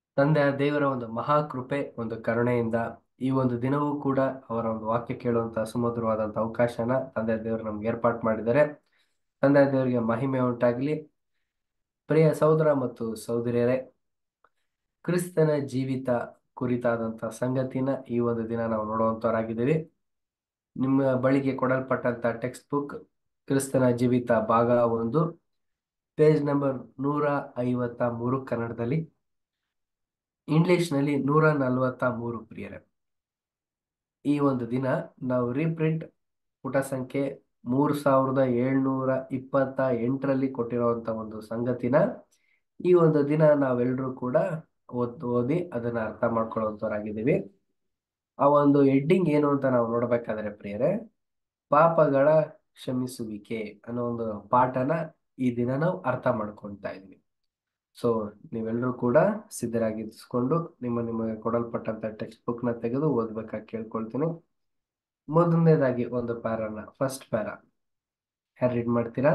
ತಂದೆಯ ದೇವರ ಒಂದು ಮಹಾಕೃಪೆ ಒಂದು ಕರುಣೆಯಿಂದ ಈ ಒಂದು ದಿನವೂ ಕೂಡ ಅವರ ಒಂದು ವಾಕ್ಯ ಕೇಳುವಂತ ಸುಮಧುರವಾದಂತ ಅವಕಾಶನ ತಂದೆಯ ದೇವರು ನಮ್ಗೆ ಏರ್ಪಾಟ್ ಮಾಡಿದ್ದಾರೆ ತಂದೆಯ ದೇವರಿಗೆ ಮಹಿಮೆ ಉಂಟಾಗಲಿ ಪ್ರಿಯ ಸಹೋದರ ಮತ್ತು ಸಹೋದರಿಯರೇ ಕ್ರಿಸ್ತನ ಜೀವಿತ ಕುರಿತಾದಂತ ಸಂಗತಿನ ಈ ಒಂದು ದಿನ ನಾವು ನೋಡುವಂತವರಾಗಿದ್ದೀವಿ ನಿಮ್ಮ ಬಳಿಗೆ ಕೊಡಲ್ಪಟ್ಟಂತ ಟೆಕ್ಸ್ಟ್ ಬುಕ್ ಕ್ರಿಸ್ತನ ಜೀವಿತ ಭಾಗ ಒಂದು ಪೇಜ್ ನಂಬರ್ ನೂರ ಐವತ್ತ ಮೂರು ಕನ್ನಡದಲ್ಲಿ ಇಂಗ್ಲಿಷ್ನಲ್ಲಿ ನೂರ ನಲವತ್ತ ಮೂರು ಪ್ರಿಯರೇ ಈ ಒಂದು ದಿನ ನಾವು ರೀಪ್ರಿಂಟ್ ಪುಟ ಸಂಖ್ಯೆ ಮೂರು ಸಾವಿರದ ಏಳ್ನೂರ ಇಪ್ಪತ್ತ ಎಂಟರಲ್ಲಿ ಕೊಟ್ಟಿರುವಂತ ಒಂದು ಸಂಗತಿನ ಈ ಒಂದು ದಿನ ನಾವೆಲ್ಲರೂ ಕೂಡ ಓದ್ ಓದಿ ಅದನ್ನ ಅರ್ಥ ಮಾಡ್ಕೊಳ್ಳುವಂತವರಾಗಿದ್ದೀವಿ ಆ ಒಂದು ಹೆಡ್ಡಿಂಗ್ ಏನು ಅಂತ ನಾವು ನೋಡ್ಬೇಕಾದ್ರೆ ಪ್ರಿಯರೇ ಪಾಪಗಳ ಕ್ಷಮಿಸುವಿಕೆ ಅನ್ನೋ ಒಂದು ಪಾಠನ ಈ ದಿನ ನಾವು ಅರ್ಥ ಮಾಡ್ಕೊಳ್ತಾ ಇದ್ವಿ ಸೊ ನೀವೆಲ್ಲರೂ ಕೂಡ ಸಿದ್ಧರಾಗಿಸ್ಕೊಂಡು ನಿಮ್ಮ ನಿಮಗೆ ಕೊಡಲ್ಪಟ್ಟಂತ ಟೆಕ್ಸ್ಟ್ ಬುಕ್ ನ ತೆಗೆದು ಓದ್ಬೇಕಾಗಿ ಕೇಳ್ಕೊಳ್ತೀನಿ ಮೊದಲನೇದಾಗಿ ಒಂದು ಪ್ಯಾರನ ಫಸ್ಟ್ ಪ್ಯಾರ ಯಾರು ರೀಡ್ ಮಾಡ್ತೀರಾ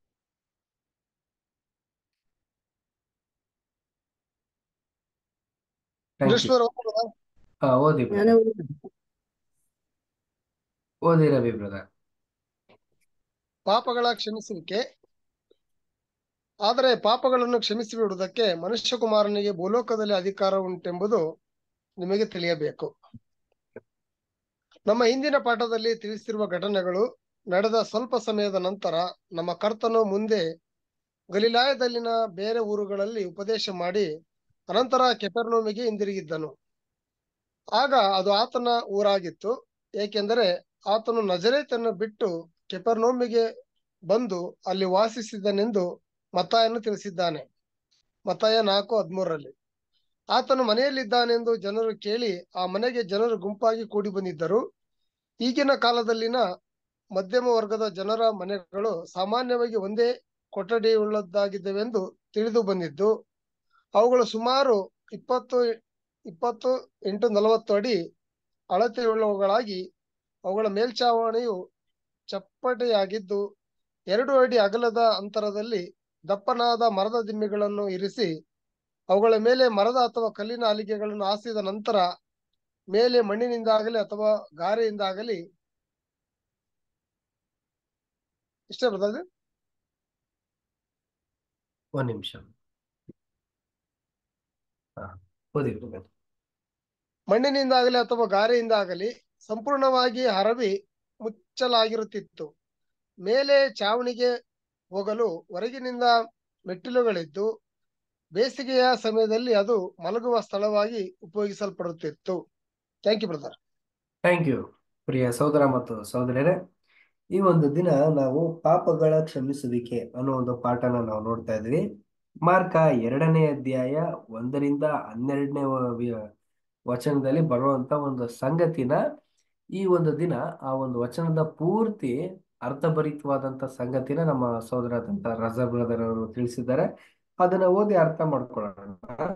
ಥ್ಯಾಂಕ್ ಯು ಸುರೇಶ್ವರ್ ಓದ್ಬೋದಾ? ಹಾ ಓದಿ ನಾನು brother. ಓದಿ ರವಿ ಬ್ರದರ್ ಪಾಪಗಳ ಕ್ಷಮಿಸುವಿಕೆ ಆದರೆ ಪಾಪಗಳನ್ನು ಕ್ಷಮಿಸಿ ಬಿಡುವುದಕ್ಕೆ ಮನುಷ್ಯಕುಮಾರನಿಗೆ ಭೂಲೋಕದಲ್ಲಿ ಅಧಿಕಾರ ಉಂಟೆಂಬುದು ನಿಮಗೆ ತಿಳಿಯಬೇಕು ನಮ್ಮ ಹಿಂದಿನ ಪಾಠದಲ್ಲಿ ತಿಳಿಸಿರುವ ಘಟನೆಗಳು ನಡೆದ ಸ್ವಲ್ಪ ಸಮಯದ ನಂತರ ನಮ್ಮ ಕರ್ತನು ಮುಂದೆ ಗಲಿಲಾಯದಲ್ಲಿನ ಬೇರೆ ಊರುಗಳಲ್ಲಿ ಉಪದೇಶ ಮಾಡಿ ಅನಂತರ ಕೆಪರ್ನೋಮಿಗೆ ಹಿಂದಿರುಗಿದ್ದನು ಆಗ ಅದು ಆತನ ಊರಾಗಿತ್ತು ಏಕೆಂದರೆ ಆತನು ನಜರೇತನ್ನು ಬಿಟ್ಟು ಕೆಪರ್ನೋಮಿಗೆ ಬಂದು ಅಲ್ಲಿ ವಾಸಿಸಿದನೆಂದು ಮತ್ತಾಯನು ತಿಳಿಸಿದ್ದಾನೆ ಮತ್ತಾಯ ನಾಲ್ಕು ಹದಿಮೂರರಲ್ಲಿ ಆತನು ಮನೆಯಲ್ಲಿದ್ದಾನೆಂದು ಜನರು ಕೇಳಿ ಆ ಮನೆಗೆ ಜನರು ಗುಂಪಾಗಿ ಕೂಡಿ ಬಂದಿದ್ದರು ಈಗಿನ ಕಾಲದಲ್ಲಿನ ಮಧ್ಯಮ ವರ್ಗದ ಜನರ ಮನೆಗಳು ಸಾಮಾನ್ಯವಾಗಿ ಒಂದೇ ಕೊಠಡಿಯುಳ್ಳದ್ದಾಗಿದ್ದವೆಂದು ತಿಳಿದು ಬಂದಿದ್ದು ಅವುಗಳು ಸುಮಾರು ಇಪ್ಪತ್ತು ಇಪ್ಪತ್ತು ಇಂಟು ನಲವತ್ತು ಅಡಿ ಅಳತೆಯುಳ್ಳವುಗಳಾಗಿ ಅವುಗಳ ಮೇಲ್ಚಾವಣಿಯು ಚಪ್ಪಟೆಯಾಗಿದ್ದು ಎರಡು ಅಡಿ ಅಗಲದ ಅಂತರದಲ್ಲಿ ದಪ್ಪನಾದ ಮರದ ದಿಮ್ಮಿಗಳನ್ನು ಇರಿಸಿ ಅವುಗಳ ಮೇಲೆ ಮರದ ಅಥವಾ ಕಲ್ಲಿನ ಹಲಿಗೆಗಳನ್ನು ಹಾಸಿದ ನಂತರ ಮೇಲೆ ಮಣ್ಣಿನಿಂದಾಗಲಿ ಅಥವಾ ಗಾರೆಯಿಂದಾಗಲಿ ಇಷ್ಟೇ ಬರ್ತದೆ ಒಂದ್ ನಿಮಿಷ ಹಾ ಓದಿ brother. ಮಣ್ಣಿನಿಂದಾಗಲಿ ಅಥವಾ ಗಾರೆಯಿಂದಾಗಲಿ ಸಂಪೂರ್ಣವಾಗಿ ಹರವಿ ಮುಚ್ಚಲಾಗಿರುತ್ತಿತ್ತು ಮೇಲೆ ಚಾವಣಿಗೆ ಹೋಗಲು ಹೊರಗಿನಿಂದ ಮೆಟ್ಟಿಲುಗಳಿದ್ದು ಬೇಸಿಗೆಯ ಸಮಯದಲ್ಲಿ ಅದು ಮಲಗುವ ಸ್ಥಳವಾಗಿ ಉಪಯೋಗಿಸಲ್ಪಡುತ್ತಿತ್ತು thank you brother thank you ಪ್ರಿಯ ಸಹೋದರ ಮತ್ತು ಸಹೋದರರೇ ಈ ಒಂದು ದಿನ ನಾವು ಪಾಪಗಳ ಕ್ಷಮಿಸುವಿಕೆ ಅನ್ನೋ ಒಂದು ಪಾಠನ ನಾವು ನೋಡ್ತಾ ಇದ್ವಿ ಮಾರ್ಕ ಎರಡನೇ ಅಧ್ಯಾಯ ಒಂದರಿಂದ ಹನ್ನೆರಡನೇ ವ- ವಚನದಲ್ಲಿ ಬರುವಂತ ಒಂದು ಸಂಗತಿನ ಈ ಒಂದು ದಿನ ಆ ಒಂದು ವಚನದ ಪೂರ್ತಿ ಅರ್ಥಭರಿತವಾದಂತ ಸಂಗತಿನ ನಮ್ಮ ಸಹೋದರಾದಂತ ರಜಾ ಬ್ರದರ್ ಅವರು ತಿಳಿಸಿದ್ದಾರೆ ಅದನ್ನ ಓದಿ ಅರ್ಥ ಮಾಡ್ಕೊಳ್ಳೋಣ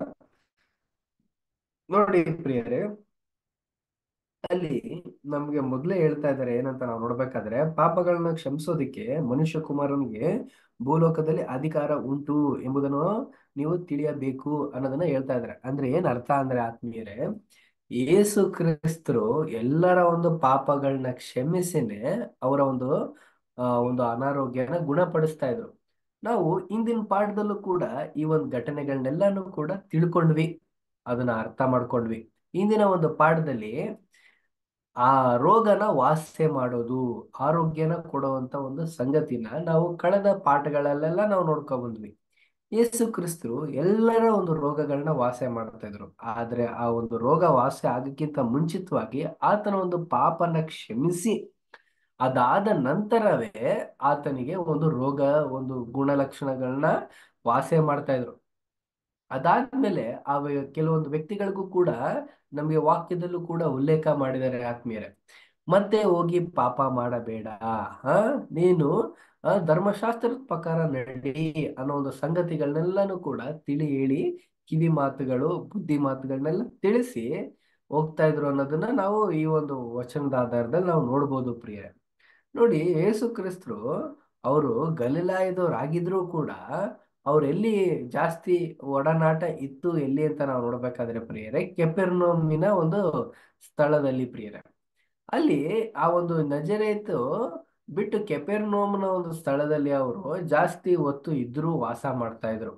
ನೋಡಿ ಪ್ರಿಯರೇ ಅಲ್ಲಿ ನಮ್ಗೆ ಮೊದ್ಲೇ ಹೇಳ್ತಾ ಇದ್ದಾರೆ ಏನಂತ ನಾವು ನೋಡ್ಬೇಕಾದ್ರೆ ಪಾಪಗಳನ್ನ ಕ್ಷಮಿಸೋದಿಕ್ಕೆ ಮನುಷ್ಯ ಕುಮಾರನಿಗೆ ಭೂಲೋಕದಲ್ಲಿ ಅಧಿಕಾರ ಉಂಟು ಎಂಬುದನ್ನು ನೀವು ತಿಳಿಯಬೇಕು ಅನ್ನೋದನ್ನ ಹೇಳ್ತಾ ಇದ್ದಾರೆ ಅಂದ್ರೆ ಏನ್ ಅರ್ಥ ಅಂದ್ರೆ ಆತ್ಮೀಯರೇ ಯೇಸು ಕ್ರಿಸ್ತರು ಎಲ್ಲರ ಒಂದು ಪಾಪಗಳನ್ನ ಕ್ಷಮಿಸಿನೇ ಅವರ ಒಂದು ಆ ಒಂದು ಅನಾರೋಗ್ಯನ ಗುಣಪಡಿಸ್ತಾ ಇದ್ರು ನಾವು ಇಂದಿನ ಪಾಠದಲ್ಲೂ ಕೂಡ ಈ ಒಂದು ಘಟನೆಗಳನ್ನೆಲ್ಲಾನು ಕೂಡ ತಿಳ್ಕೊಂಡ್ವಿ ಅದನ್ನ ಅರ್ಥ ಮಾಡ್ಕೊಂಡ್ವಿ ಇಂದಿನ ಒಂದು ಪಾಠದಲ್ಲಿ ಆ ರೋಗನ ವಾಸ್ಯ ಮಾಡೋದು ಆರೋಗ್ಯನ ಕೊಡುವಂತ ಒಂದು ಸಂಗತಿನ ನಾವು ಕಳೆದ ಪಾಠಗಳಲ್ಲೆಲ್ಲ ನಾವು ನೋಡ್ಕೊಂಡ್ ಬಂದ್ವಿ ಯೇಸು ಕ್ರಿಸ್ತರು ಎಲ್ಲರ ಒಂದು ರೋಗಗಳನ್ನ ವಾಸ್ಯ ಮಾಡ್ತಾ ಇದ್ರು ಆದ್ರೆ ಆ ಒಂದು ರೋಗ ವಾಸ್ಯ ಆಗಕ್ಕಿಂತ ಮುಂಚಿತವಾಗಿ ಆತನ ಒಂದು ಪಾಪನ ಕ್ಷಮಿಸಿ ಅದಾದ ನಂತರವೇ ಆತನಿಗೆ ಒಂದು ರೋಗ ಒಂದು ಗುಣಲಕ್ಷಣಗಳನ್ನ ವಾಸ್ಯ ಮಾಡ್ತಾ ಇದ್ರು ಅದಾದ್ಮೇಲೆ ಆ ವ್ಯ- ಕೆಲವೊಂದು ವ್ಯಕ್ತಿಗಳಿಗೂ ಕೂಡ ನಮಗೆ ವಾಕ್ಯದಲ್ಲೂ ಕೂಡ ಉಲ್ಲೇಖ ಮಾಡಿದ್ದಾರೆ ಆತ್ಮೀಯರೇ ಮತ್ತೆ ಹೋಗಿ ಪಾಪ ಮಾಡಬೇಡ ಹ ನೀನು ಆ, ಧರ್ಮಶಾಸ್ತ್ರದ ಪ್ರಕಾರ ನಡಿ ಅನ್ನೋ ಒಂದು ಸಂಗತಿಗಳನ್ನೆಲ್ಲಾನು ಕೂಡ ತಿಳಿ ಹೇಳಿ ಕಿವಿ ಮಾತುಗಳು ಬುದ್ಧಿ ಮಾತುಗಳನ್ನೆಲ್ಲ ತಿಳಿಸಿ ಹೋಗ್ತಾ ಇದ್ರು ಅನ್ನೋದನ್ನ ನಾವು ಈ ಒಂದು ವಚನದ ಆಧಾರದಲ್ಲಿ ನಾವು ನೋಡ್ಬೋದು ಪ್ರಿಯ ನೋಡಿ ಯೇಸು ಕ್ರಿಸ್ತರು ಅವರು ಗಲಿಲಾಯದವರಾಗಿದ್ರು ಕೂಡ ಅವ್ರು ಎಲ್ಲಿ ಜಾಸ್ತಿ ಒಡನಾಟ ಇತ್ತು ಎಲ್ಲಿ ಅಂತ ನಾವು ನೋಡ್ಬೇಕಾದ್ರೆ ಪ್ರಿಯರೇ ಕೆಪೆರ್ನೋಮಿನ ಒಂದು ಸ್ಥಳದಲ್ಲಿ ಪ್ರಿಯರೇ ಅಲ್ಲಿ ಆ ಒಂದು ನಜರೇತು ಬಿಟ್ಟು ಕೆಪೆರ್ನೋಮ್ನ ಒಂದು ಸ್ಥಳದಲ್ಲಿ ಅವರು ಜಾಸ್ತಿ ಹೊತ್ತು ಇದ್ರೂ ವಾಸ ಮಾಡ್ತಾ ಇದ್ರು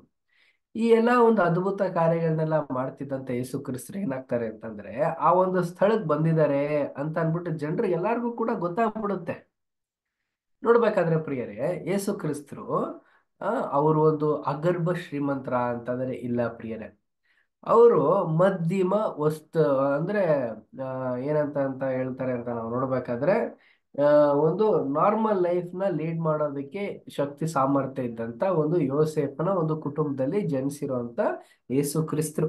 ಈ ಎಲ್ಲ ಒಂದು ಅದ್ಭುತ ಕಾರ್ಯಗಳನ್ನೆಲ್ಲ ಮಾಡ್ತಿದ್ದಂತ ಯೇಸು ಕ್ರಿಸ್ತರು ಏನಾಗ್ತಾರೆ ಅಂತಂದ್ರೆ ಆ ಒಂದು ಸ್ಥಳಕ್ಕೆ ಬಂದಿದ್ದಾರೆ ಅಂತ ಅನ್ಬಿಟ್ಟು ಜನರಿಗೆ ಎಲ್ಲಾರ್ಗೂ ಕೂಡ ಗೊತ್ತಾಗ್ಬಿಡುತ್ತೆ ನೋಡ್ಬೇಕಾದ್ರೆ ಪ್ರಿಯರೇ ಯೇಸು ಕ್ರಿಸ್ತರು ಆ ಅವರು ಒಂದು ಅಗರ್ಭ ಶ್ರೀಮಂತರ ಅಂತಂದ್ರೆ ಇಲ್ಲ ಪ್ರಿಯರೇ ಅವರು ಮಧ್ಯಮ ವಸ್ತು ಅಂದ್ರೆ ಆ, ಏನಂತ ಅಂತ ಹೇಳ್ತಾರೆ ಅಂತ ನಾವು ನೋಡ್ಬೇಕಾದ್ರೆ ಆ, ಒಂದು ನಾರ್ಮಲ್ ಲೈಫ್ ನ ಲೀಡ್ ಮಾಡೋದಕ್ಕೆ ಶಕ್ತಿ ಸಾಮರ್ಥ್ಯ ಇದ್ದಂತ ಒಂದು ಯೋಸೇಫನ ಒಂದು ಕುಟುಂಬದಲ್ಲಿ ಜನಿಸಿರುವಂತ ಯೇಸು ಕ್ರಿಸ್ತರು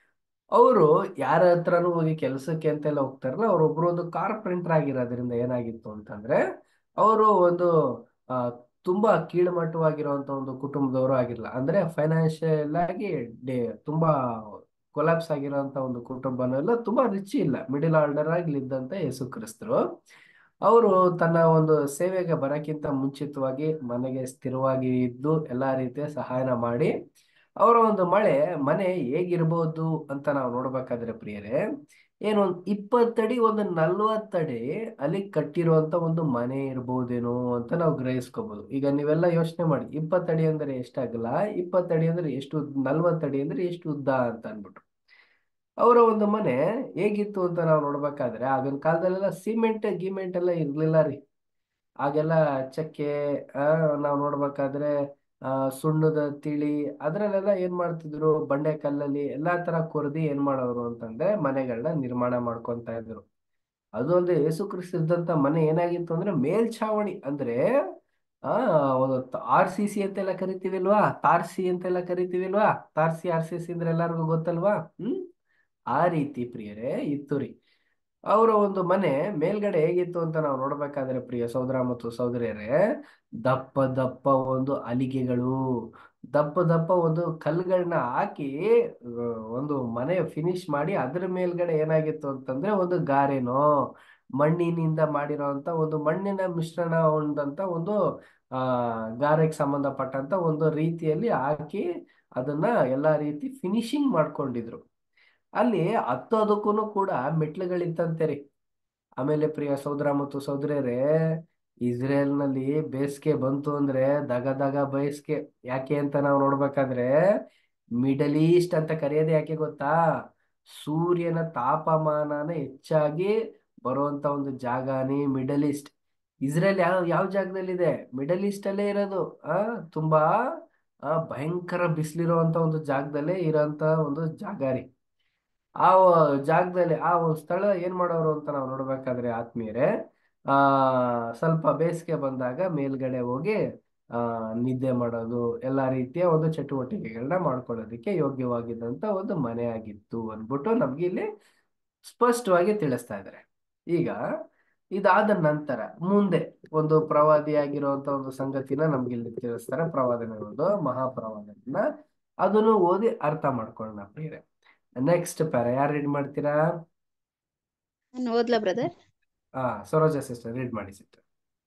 ಅವರು ಯಾರ ಹತ್ರನೂ ಹೋಗಿ ಕೆಲಸಕ್ಕೆ ಅಂತೆಲ್ಲ ಹೋಗ್ತಾರಲ್ಲ ಅವ್ರೊಬ್ರು ಒಂದು ಕಾರ್ಪೆಂಟರ್ ಆಗಿರೋದ್ರಿಂದ ಏನಾಗಿತ್ತು ಅಂತಂದ್ರೆ ಅವರು ಒಂದು ಆ, ತುಂಬಾ ಕೀಳ್ಮಟ್ಟವಾಗಿರುವಂತ ಒಂದು ಕುಟುಂಬದವರು ಆಗಿರಲ್ಲ ಅಂದ್ರೆ ಫೈನಾನ್ಷಿಯಲ್ ಆಗಿ ಡೇ ತುಂಬಾ ಕೊಲಾಪ್ಸ್ ಆಗಿರೋಂಥ ಒಂದು ಕುಟುಂಬನೆಲ್ಲ ತುಂಬಾ ರಿಚ್ ಇಲ್ಲ ಮಿಡಿಲ್ ಆರ್ಡರ್ ಆಗಿ ಇದ್ದಂತ ಯೇಸು ಕ್ರಿಸ್ತರು ಅವರು ತನ್ನ ಒಂದು ಸೇವೆಗೆ ಬರಕ್ಕಿಂತ ಮುಂಚಿತವಾಗಿ ಮನೆಗೆ ಸ್ಥಿರವಾಗಿ ಇದ್ದು ಎಲ್ಲಾ ರೀತಿಯ ಸಹಾಯನ ಮಾಡಿ ಅವರ ಒಂದು ಮಳೆ ಮನೆ ಹೇಗಿರ್ಬೋದು ಅಂತ ನಾವು ನೋಡ್ಬೇಕಾದ್ರೆ ಪ್ರಿಯರೇ ಏನು ಒಂದು ಇಪ್ಪತ್ತಡಿ ಒಂದು ನಲ್ವತ್ತಡಿ ಅಲ್ಲಿ ಕಟ್ಟಿರುವಂತ ಒಂದು ಮನೆ ಇರ್ಬೋದೇನೋ ಅಂತ ನಾವು ಗ್ರಹಿಸ್ಕೋಬಹುದು ಈಗ ನೀವೆಲ್ಲ ಯೋಚನೆ ಮಾಡಿ ಇಪ್ಪತ್ತಡಿ ಅಂದ್ರೆ ಎಷ್ಟಾಗಲ್ಲ ಇಪ್ಪತ್ತಡಿ ಅಂದ್ರೆ ಎಷ್ಟು ಉದ್ದ- ನಲ್ವತ್ತಡಿ ಅಂದ್ರೆ ಎಷ್ಟು ಉದ್ದ ಅಂತ ಅನ್ಬಿಟ್ಟು ಅವರ ಒಂದು ಮನೆ ಹೇಗಿತ್ತು ಅಂತ ನಾವು ನೋಡ್ಬೇಕಾದ್ರೆ ಆಗಿನ ಕಾಲದಲ್ಲೆಲ್ಲ ಸಿಮೆಂಟ್ ಗಿಮೆಂಟ್ ಎಲ್ಲ ಇರ್ಲಿಲ್ಲ ರೀ ಆಗೆಲ್ಲ ಚಕ್ಕೆ ಆ, ನಾವು ನೋಡ್ಬೇಕಾದ್ರೆ ಆ ಸುಣ್ಣದ ತಿಳಿ ಅದ್ರಲ್ಲೆಲ್ಲ ಏನ್ ಮಾಡ್ತಿದ್ರು ಬಂಡೆ ಕಲ್ಲಲ್ಲಿ ಎಲ್ಲಾ ತರ ಕೊರ್ದಿ ಏನ್ ಮಾಡೋರು ಅಂತಂದ್ರೆ ಮನೆಗಳನ್ನ ನಿರ್ಮಾಣ ಮಾಡ್ಕೊಂತ ಇದ್ರು ಅದು ಅಲ್ಲದೆ ಯೇಸು ಕ್ರಿಸ್ತ ಇದ್ದಂತ ಮನೆ ಏನಾಗಿತ್ತು ಅಂದ್ರೆ ಮೇಲ್ಛಾವಣಿ ಅಂದ್ರೆ ಆ ಒಂದು ಆರ್ ಸಿ ಸಿ ಅಂತೆಲ್ಲ ಕರಿತೀವಿಲ್ವಾ ತಾರ್ಸಿ ಅಂತೆಲ್ಲ ಕರಿತೀವಿಲ್ವಾ ತಾರ್ಸಿ ಆರ್ ಸಿ ಸಿ ಅಂದ್ರೆ ಎಲ್ಲರಿಗೂ ಗೊತ್ತಲ್ವಾ ಹ್ಮ್ ಆ ರೀತಿ ಪ್ರಿಯರೇ ಇತ್ತು ರೀ ಅವರ ಒಂದು ಮನೆ ಮೇಲ್ಗಡೆ ಹೇಗಿತ್ತು ಅಂತ ನಾವು ನೋಡ್ಬೇಕಾದ್ರೆ ಪ್ರಿಯ ಸಹೋದರ ಮತ್ತು ಸಹೋದರಿಯರೇ ದಪ್ಪ ದಪ್ಪ ಒಂದು ಅಲಿಗೆಗಳು ದಪ್ಪ ದಪ್ಪ ಒಂದು ಕಲ್ಲುಗಳನ್ನ ಹಾಕಿ ಆ, ಒಂದು ಮನೆ ಫಿನಿಶ್ ಮಾಡಿ ಅದ್ರ ಮೇಲ್ಗಡೆ ಏನಾಗಿತ್ತು ಅಂತಂದ್ರೆ ಒಂದು ಗಾರೆನೋ ಮಣ್ಣಿನಿಂದ ಮಾಡಿರೋಂತ ಒಂದು ಮಣ್ಣಿನ ಮಿಶ್ರಣ ಹೊಂದಂತ ಒಂದು ಆ ಗಾರೆಗೆ ಸಂಬಂಧಪಟ್ಟಂತ ಒಂದು ರೀತಿಯಲ್ಲಿ ಹಾಕಿ ಅದನ್ನ ಎಲ್ಲಾ ರೀತಿ ಫಿನಿಶಿಂಗ್ ಮಾಡ್ಕೊಂಡಿದ್ರು ಅಲ್ಲಿ ಹತ್ತೋದಕ್ಕೂ ಕೂಡ ಮೆಟ್ಲುಗಳಿತ್ತಂತೆ ರೀ ಆಮೇಲೆ ಪ್ರಿಯ ಸಹೋದರ ಮತ್ತು ಸಹೋದರಿಯರೇ ಇಸ್ರೇಲ್ನಲ್ಲಿ ಬೇಸಿಗೆ ಬಂತು ಅಂದ್ರೆ ದಗ ದಗ ಬೇಸಿಗೆ ಯಾಕೆ ಅಂತ ನಾವು ನೋಡ್ಬೇಕಾದ್ರೆ ಮಿಡಲ್ ಈಸ್ಟ್ ಅಂತ ಕರೆಯೋದು ಯಾಕೆ ಗೊತ್ತಾ ಸೂರ್ಯನ ತಾಪಮಾನನ ಹೆಚ್ಚಾಗಿ ಬರುವಂತ ಒಂದು ಜಾಗನೇ ಮಿಡಲ್ ಈಸ್ಟ್ ಇಸ್ರೇಲ್ ಯಾವ ಯಾವ ಜಾಗದಲ್ಲಿದೆ ಮಿಡಲ್ ಈಸ್ಟ್ ಅಲ್ಲೇ ಇರೋದು ಆ ತುಂಬಾ ಆ ಭಯಂಕರ ಬಿಸಿಲಿರುವಂತ ಒಂದು ಜಾಗದಲ್ಲೇ ಇರೋಂತ ಒಂದು ಜಾಗ ರೀ ಆ ಜಾಗದಲ್ಲಿ ಆ ಒಂದು ಸ್ಥಳ ಏನ್ ಮಾಡೋರು ಅಂತ ನಾವು ನೋಡ್ಬೇಕಾದ್ರೆ ಆತ್ಮೀಯರೇ ಆ ಸ್ವಲ್ಪ ಬೇಸಿಗೆ ಬಂದಾಗ ಮೇಲ್ಗಡೆ ಹೋಗಿ ಆ ನಿದ್ದೆ ಮಾಡೋದು ಎಲ್ಲಾ ರೀತಿಯ ಒಂದು ಚಟುವಟಿಕೆಗಳನ್ನ ಮಾಡ್ಕೊಳ್ಳೋದಕ್ಕೆ ಯೋಗ್ಯವಾಗಿದ್ದಂತ ಒಂದು ಮನೆ ಆಗಿತ್ತು ಅಂದ್ಬಿಟ್ಟು ನಮ್ಗೆ ಇಲ್ಲಿ ಸ್ಪಷ್ಟವಾಗಿ ತಿಳಿಸ್ತಾ ಇದ್ದಾರೆ ಈಗ ಇದಾದ ನಂತರ ಮುಂದೆ ಒಂದು ಪ್ರವಾದಿಯಾಗಿರುವಂತ ಒಂದು ಸಂಗತಿನ ನಮ್ಗೆ ಇಲ್ಲಿ ತಿಳಿಸ್ತಾರೆ ಪ್ರವಾದನೆ ಒಂದು ಮಹಾಪ್ರವಾದನ ಅದನ್ನು ಓದಿ ಅರ್ಥ ಮಾಡ್ಕೊಳ್ಳೋಣ ಪ್ರಿಯರೇ ನೆಕ್ಸ್ಟ್ ಪ್ಯಾರ ಯಾರು ರೀಡ್ ಮಾಡ್ತೀರಾ ನಾನು ಓದ್ಲಾ ಬ್ರದರ್ ಹಾ ಸರೋಜಾ ಸಿಸ್ಟರ್ ರೀಡ್ ಮಾಡಿ ಸಿಸ್ಟರ್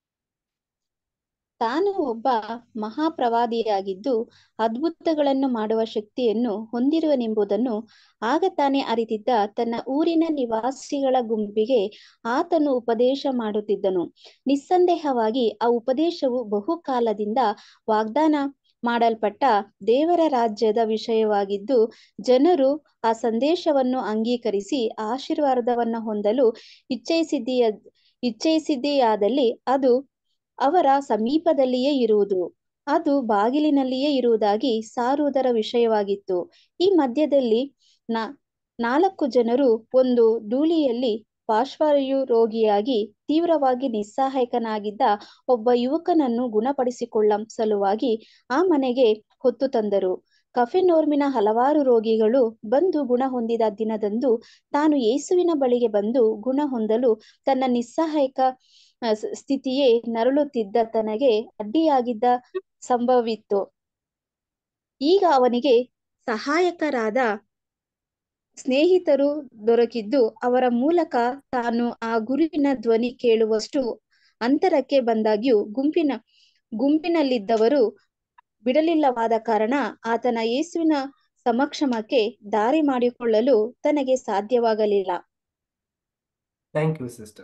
ತಾನು ಒಬ್ಬ ಮಹಾಪ್ರವಾದಿಯಾಗಿದ್ದು ಅದ್ಭುತಗಳನ್ನು ಮಾಡುವ ಶಕ್ತಿಯನ್ನು ಹೊಂದಿರುವನೆಂಬುದನ್ನು ಆಗ ತಾನೇ ಅರಿತಿದ್ದ ತನ್ನ ಊರಿನ ನಿವಾಸಿಗಳ ಗುಂಪಿಗೆ ಆತನು ಉಪದೇಶ ಮಾಡುತ್ತಿದ್ದನು ನಿಸ್ಸಂದೇಹವಾಗಿ ಆ ಉಪದೇಶವು ಬಹುಕಾಲದಿಂದ ವಾಗ್ದಾನ ಮಾಡಲ್ಪಟ್ಟ ದೇವರ ರಾಜ್ಯದ ವಿಷಯವಾಗಿದ್ದು ಜನರು ಆ ಸಂದೇಶವನ್ನು ಅಂಗೀಕರಿಸಿ ಆಶೀರ್ವಾದವನ್ನು ಹೊಂದಲು ಇಚ್ಛಯಿಸಿದ್ದೀಯ ಇಚ್ಛಯಿಸಿದೆಯಾದಲ್ಲಿ ಅದು ಅವರ ಸಮೀಪದಲ್ಲಿಯೇ ಇರುವುದು ಅದು ಬಾಗಿಲಿನಲ್ಲಿಯೇ ಇರುವುದಾಗಿ ಸಾರುವುದರ ವಿಷಯವಾಗಿತ್ತು ಈ ಮಧ್ಯದಲ್ಲಿ ನಾ ನಾಲ್ಕು ಜನರು ಒಂದು ಧೂಳಿಯಲ್ಲಿ ಪಾರ್ಶ್ವವಾಯು ರೋಗಿಯಾಗಿ ತೀವ್ರವಾಗಿ ನಿಸ್ಸಹಾಯಕನಾಗಿದ್ದ ಒಬ್ಬ ಯುವಕನನ್ನು ಗುಣಪಡಿಸಿಕೊಳ್ಳ ಸಲುವಾಗಿ ಆ ಮನೆಗೆ ಹೊತ್ತು ತಂದರು ಕಫೆನೋರ್ಮಿನ ಹಲವಾರು ರೋಗಿಗಳು ಬಂದು ಗುಣ ಹೊಂದಿದ ದಿನದಂದು ತಾನು ಯೇಸುವಿನ ಬಳಿಗೆ ಬಂದು ಗುಣ ಹೊಂದಲು ತನ್ನ ನಿಸ್ಸಹಾಯಕ ಆ, ಸ್- ಸ್ಥಿತಿಯೇ ನರಳುತ್ತಿದ್ದ ತನಗೆ ಅಡ್ಡಿಯಾಗಿದ್ದ ಸಂಭವಿತ್ತು ಈಗ ಅವನಿಗೆ ಸಹಾಯಕರಾದ ಸ್ನೇಹಿತರು ದೊರಕಿದ್ದು ಅವರ ಮೂಲಕ ತಾನು ಆ ಗುರುವಿನ ಧ್ವನಿ ಕೇಳುವಷ್ಟು ಅಂತರಕ್ಕೆ ಬಂದಾಗ್ಯೂ ಗುಂಪಿನ ಗುಂಪಿನಲ್ಲಿದ್ದವರು ಬಿಡಲಿಲ್ಲವಾದ ಕಾರಣ ಆತನ ಯೇಸುವಿನ ಸಮಕ್ಷಮಕ್ಕೆ ದಾರಿ ಮಾಡಿಕೊಳ್ಳಲು ತನಗೆ ಸಾಧ್ಯವಾಗಲಿಲ್ಲ ಥ್ಯಾಂಕ್ ಯು ಸಿಸ್ಟರ್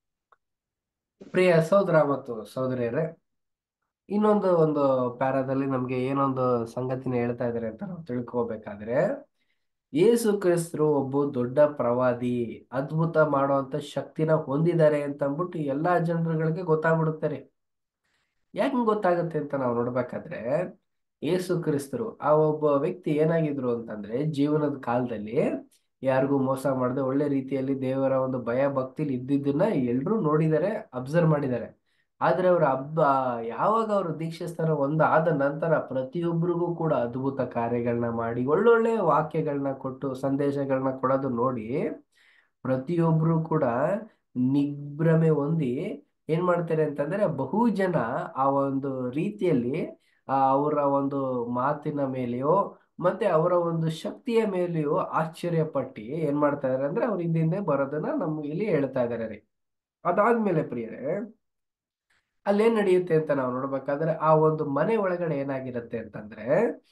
ಪ್ರಿಯ ಸಹೋದರ ಮತ್ತು ಸಹೋದರಿಯರೇ ಇನ್ನೊಂದು ಒಂದು ಪ್ಯಾರಾದಲ್ಲಿ ನಮ್ಗೆ ಏನೊಂದು ಸಂಗತಿನ ಹೇಳ್ತಾ ಇದ್ದಾರೆ ಅಂತ ನಾವು ತಿಳ್ಕೋಬೇಕಾದ್ರೆ ಯೇಸು ಕ್ರಿಸ್ತರು ಒಬ್ಬ ದೊಡ್ಡ ಪ್ರವಾದಿ ಅದ್ಭುತ ಮಾಡುವಂತ ಶಕ್ತಿನ ಹೊಂದಿದ್ದಾರೆ ಅಂತ ಅಂದ್ಬಿಟ್ಟು ಎಲ್ಲಾ ಜನರುಗಳಿಗೆ ಗೊತ್ತಾಗ್ಬಿಡುತ್ತಾರೆ ಯಾಕೆ ಗೊತ್ತಾಗುತ್ತೆ ಅಂತ ನಾವು ನೋಡ್ಬೇಕಾದ್ರೆ ಯೇಸು ಕ್ರಿಸ್ತರು ಆ ಒಬ್ಬ ವ್ಯಕ್ತಿ ಏನಾಗಿದ್ರು ಅಂತಂದ್ರೆ ಜೀವನದ ಕಾಲದಲ್ಲಿ ಯಾರಿಗೂ ಮೋಸ ಮಾಡದೆ ಒಳ್ಳೆ ರೀತಿಯಲ್ಲಿ ದೇವರ ಒಂದು ಭಯ ಭಕ್ತಿಲಿ ಇದ್ದಿದ್ದನ್ನ ಎಲ್ರೂ ನೋಡಿದ್ದಾರೆ ಅಬ್ಸರ್ವ್ ಮಾಡಿದ್ದಾರೆ ಆದ್ರೆ ಅವ್ರ ಹಬ್ಬ ಯಾವಾಗ ಅವರು ದೀಕ್ಷಾಸ್ಥಾನ ಒಂದು ಆದ ನಂತರ ಪ್ರತಿಯೊಬ್ಬರಿಗೂ ಕೂಡ ಅದ್ಭುತ ಕಾರ್ಯಗಳನ್ನ ಮಾಡಿ ಒಳ್ಳೊಳ್ಳೆ ವಾಕ್ಯಗಳನ್ನ ಕೊಟ್ಟು ಸಂದೇಶಗಳನ್ನ ಕೊಡೋದು ನೋಡಿ ಪ್ರತಿಯೊಬ್ರು ಕೂಡ ನಿಗ್ಭ್ರಮೆ ಹೊಂದಿ ಏನ್ ಮಾಡ್ತಾರೆ ಅಂತಂದ್ರೆ ಬಹು ಜನ ಆ ಒಂದು ರೀತಿಯಲ್ಲಿ ಆ ಅವರ ಒಂದು ಮಾತಿನ ಮೇಲೆಯೋ ಮತ್ತೆ ಅವರ ಒಂದು ಶಕ್ತಿಯ ಮೇಲೆಯೋ ಆಶ್ಚರ್ಯ ಪಟ್ಟಿ ಏನ್ ಮಾಡ್ತಾ ಇದಾರೆ ಅಂದ್ರೆ ಅವ್ರ ಹಿಂದೆ ಬರೋದನ್ನ ನಮ್ಗೆ ಇಲ್ಲಿ ಹೇಳ್ತಾ ಇದಾರೆ ರೀ ಅದಾದ್ಮೇಲೆ ಪ್ರಿಯರೇ ಅಲ್ಲೇನ್ ನಡೆಯುತ್ತೆ ಅಂತ ನಾವು ನೋಡ್ಬೇಕಾದ್ರೆ ಆ ಒಂದು ಮನೆ ಒಳಗಡೆ ಏನಾಗಿರುತ್ತೆ ಅಂತಂದ್ರೆ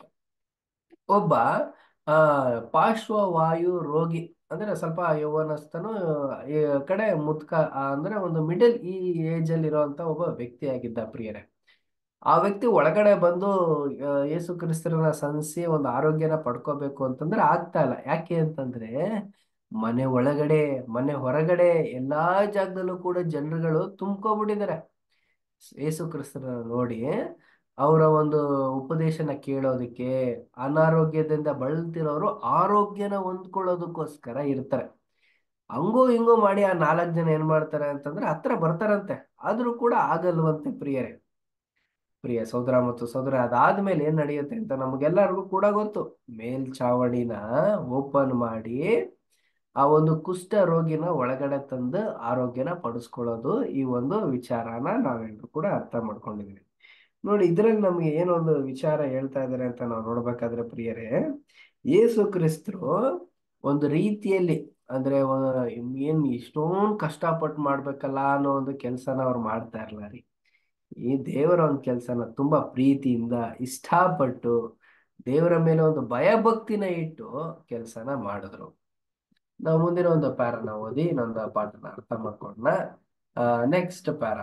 ಒಬ್ಬ ಆ ಪಾರ್ಶ್ವವಾಯು ರೋಗಿ ಅಂದ್ರೆ ಸ್ವಲ್ಪ ಯೌವನಸ್ಥನು ಈ ಕಡೆ ಮುದ್ಕ ಆ, ಅಂದ್ರೆ ಒಂದು ಮಿಡಲ್ ಈ ಏಜ್ ಅಲ್ಲಿ ಇರುವಂತ ಒಬ್ಬ ವ್ಯಕ್ತಿ ಆಗಿದ್ದ ಪ್ರಿಯರೇ ಆ ವ್ಯಕ್ತಿ ಒಳಗಡೆ ಬಂದು ಆ, ಯೇಸು ಕ್ರಿಸ್ತರನ್ನ ಸಂಸಿ ಒಂದು ಆರೋಗ್ಯನ ಪಡ್ಕೋಬೇಕು ಅಂತಂದ್ರೆ ಆಗ್ತಾ ಇಲ್ಲ ಯಾಕೆ ಅಂತಂದ್ರೆ ಮನೆ ಒಳಗಡೆ ಮನೆ ಹೊರಗಡೆ ಎಲ್ಲಾ ಜಾಗದಲ್ಲೂ ಕೂಡ ಜನರುಗಳು ತುಂಬ್ಕೊಬಿಟ್ಟಿದ್ದಾರೆ ಯೇಸು ಕ್ರಿಸ್ತರನ್ನ ನೋಡಿ ಅವರ ಒಂದು ಉಪದೇಶನ ಕೇಳೋದಕ್ಕೆ ಅನಾರೋಗ್ಯದಿಂದ ಬಳಲ್ತಿರೋರು ಆರೋಗ್ಯನ ಹೊಂದ್ಕೊಳ್ಳೋದಕ್ಕೋಸ್ಕರ ಇರ್ತಾರೆ ಹಂಗೋ ಹಿಂಗೋ ಮಾಡಿ ಆ ನಾಲ್ಕು ಜನ ಏನ್ ಮಾಡ್ತಾರೆ ಅಂತಂದ್ರೆ ಹತ್ರ ಬರ್ತಾರಂತೆ ಆದ್ರೂ ಕೂಡ ಆಗಲ್ವಂತೆ ಪ್ರಿಯರೇ ಪ್ರಿಯ ಸೋದರ ಮತ್ತು ಸೋದರ ಅದಾದ್ಮೇಲೆ ಏನ್ ನಡೆಯುತ್ತೆ ಅಂತ ನಮಗೆಲ್ಲರಿಗೂ ಕೂಡ ಗೊತ್ತು ಮೇಲ್ಛಾವಣಿನ ಓಪನ್ ಮಾಡಿ ಆ ಒಂದು ಕುಷ್ಠ ರೋಗಿನ ಒಳಗಡೆ ತಂದು ಆರೋಗ್ಯನ ಪಡಿಸ್ಕೊಳ್ಳೋದು ಈ ಒಂದು ವಿಚಾರನ ನಾವೆಲ್ಲರೂ ಕೂಡ ಅರ್ಥ ಮಾಡ್ಕೊಂಡಿದೀವಿ ನೋಡಿ ಇದ್ರಲ್ಲಿ ನಮ್ಗೆ ಏನೊಂದು ವಿಚಾರ ಹೇಳ್ತಾ ಇದಾರೆ ಅಂತ ನಾವು ನೋಡ್ಬೇಕಾದ್ರೆ ಪ್ರಿಯರೇ ಯೇಸು ಕ್ರಿಸ್ತರು ಒಂದು ರೀತಿಯಲ್ಲಿ ಅಂದ್ರೆ ಒ- ಏನ್ ಇಷ್ಟೊಂದು ಕಷ್ಟಪಟ್ಟು ಮಾಡ್ಬೇಕಲ್ಲ ಅನ್ನೋ ಒಂದು ಕೆಲ್ಸನ ಅವ್ರು ಮಾಡ್ತಾ ಇರ್ಲ ರೀ ಈ ದೇವರ ಒಂದು ಕೆಲ್ಸನ ತುಂಬಾ ಪ್ರೀತಿಯಿಂದ ಇಷ್ಟಪಟ್ಟು ದೇವರ ಮೇಲೆ ಒಂದು ಭಯ ಭಕ್ತಿನ ಇಟ್ಟು ಕೆಲ್ಸನ ಮಾಡಿದ್ರು ನಾವು ಮುಂದಿನ ಒಂದು ಪ್ಯಾರನ ಓದಿ ಇನ್ನೊಂದು ಪಾಠನ ಅರ್ಥ ಮಾಡ್ಕೊಂಡ ನೆಕ್ಸ್ಟ್ ಪ್ಯಾರ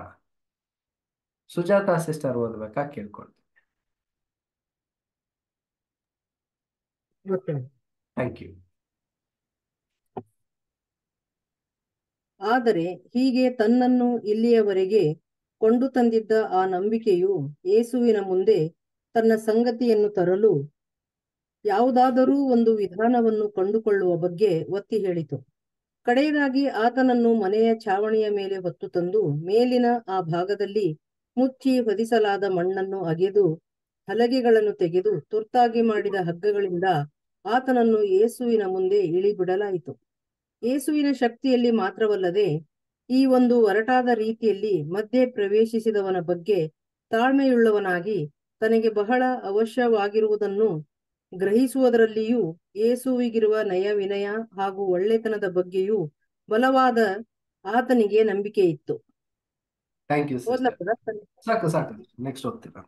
ಸುಜಾತ ಸಿಸ್ಟರ್ ಓದ್ಬೇಕಾ ಕೇಳ್ಕೊಳ್ತೀನಿ ಥ್ಯಾಂಕ್ ಯು ಆದರೆ ಹೀಗೆ ತನ್ನನ್ನು ಇಲ್ಲಿಯವರೆಗೆ ಕೊಂಡು ತಂದಿದ್ದ ಆ ನಂಬಿಕೆಯು ಯೇಸುವಿನ ಮುಂದೆ ತನ್ನ ಸಂಗತಿಯನ್ನು ತರಲು ಯಾವುದಾದರೂ ಒಂದು ವಿಧಾನವನ್ನು ಕಂಡುಕೊಳ್ಳುವ ಬಗ್ಗೆ ಒತ್ತಿ ಹೇಳಿತು ಕಡೆಯದಾಗಿ ಆತನನ್ನು ಮನೆಯ ಛಾವಣಿಯ ಮೇಲೆ ಹೊತ್ತು ತಂದು ಮೇಲಿನ ಆ ಭಾಗದಲ್ಲಿ ಮುಚ್ಚಿ ಹೊದಿಸಲಾದ ಮಣ್ಣನ್ನು ಅಗೆದು ಹಲಗೆಗಳನ್ನು ತೆಗೆದು ತುರ್ತಾಗಿ ಮಾಡಿದ ಹಗ್ಗಗಳಿಂದ ಆತನನ್ನು ಯೇಸುವಿನ ಮುಂದೆ ಇಳಿಬಿಡಲಾಯಿತು ಯೇಸುವಿನ ಶಕ್ತಿಯಲ್ಲಿ ಮಾತ್ರವಲ್ಲದೆ ಈ ಒಂದು ಒರಟಾದ ರೀತಿಯಲ್ಲಿ ಮಧ್ಯೆ ಪ್ರವೇಶಿಸಿದವನ ಬಗ್ಗೆ ತಾಳ್ಮೆಯುಳ್ಳವನಾಗಿ ತನಗೆ ಬಹಳ ಅವಶ್ಯವಾಗಿರುವುದನ್ನು ಗ್ರಹಿಸುವುದರಲ್ಲಿಯೂ ಯೇಸುವಿಗಿರುವ ನಯ ವಿನಯ ಹಾಗೂ ಒಳ್ಳೆತನದ ಬಗ್ಗೆಯೂ ಬಲವಾದ ಆತನಿಗೆ ನಂಬಿಕೆ ಇತ್ತು ಥ್ಯಾಂಕ್ ಯು ಸಿಸ್ಟರ್ ಓದ್ಲಕ್ಕದ ಸಾಕು ಸಾಕು ನೆಕ್ಸ್ಟ್ ಹೋಗ್ತೀರಂತೆ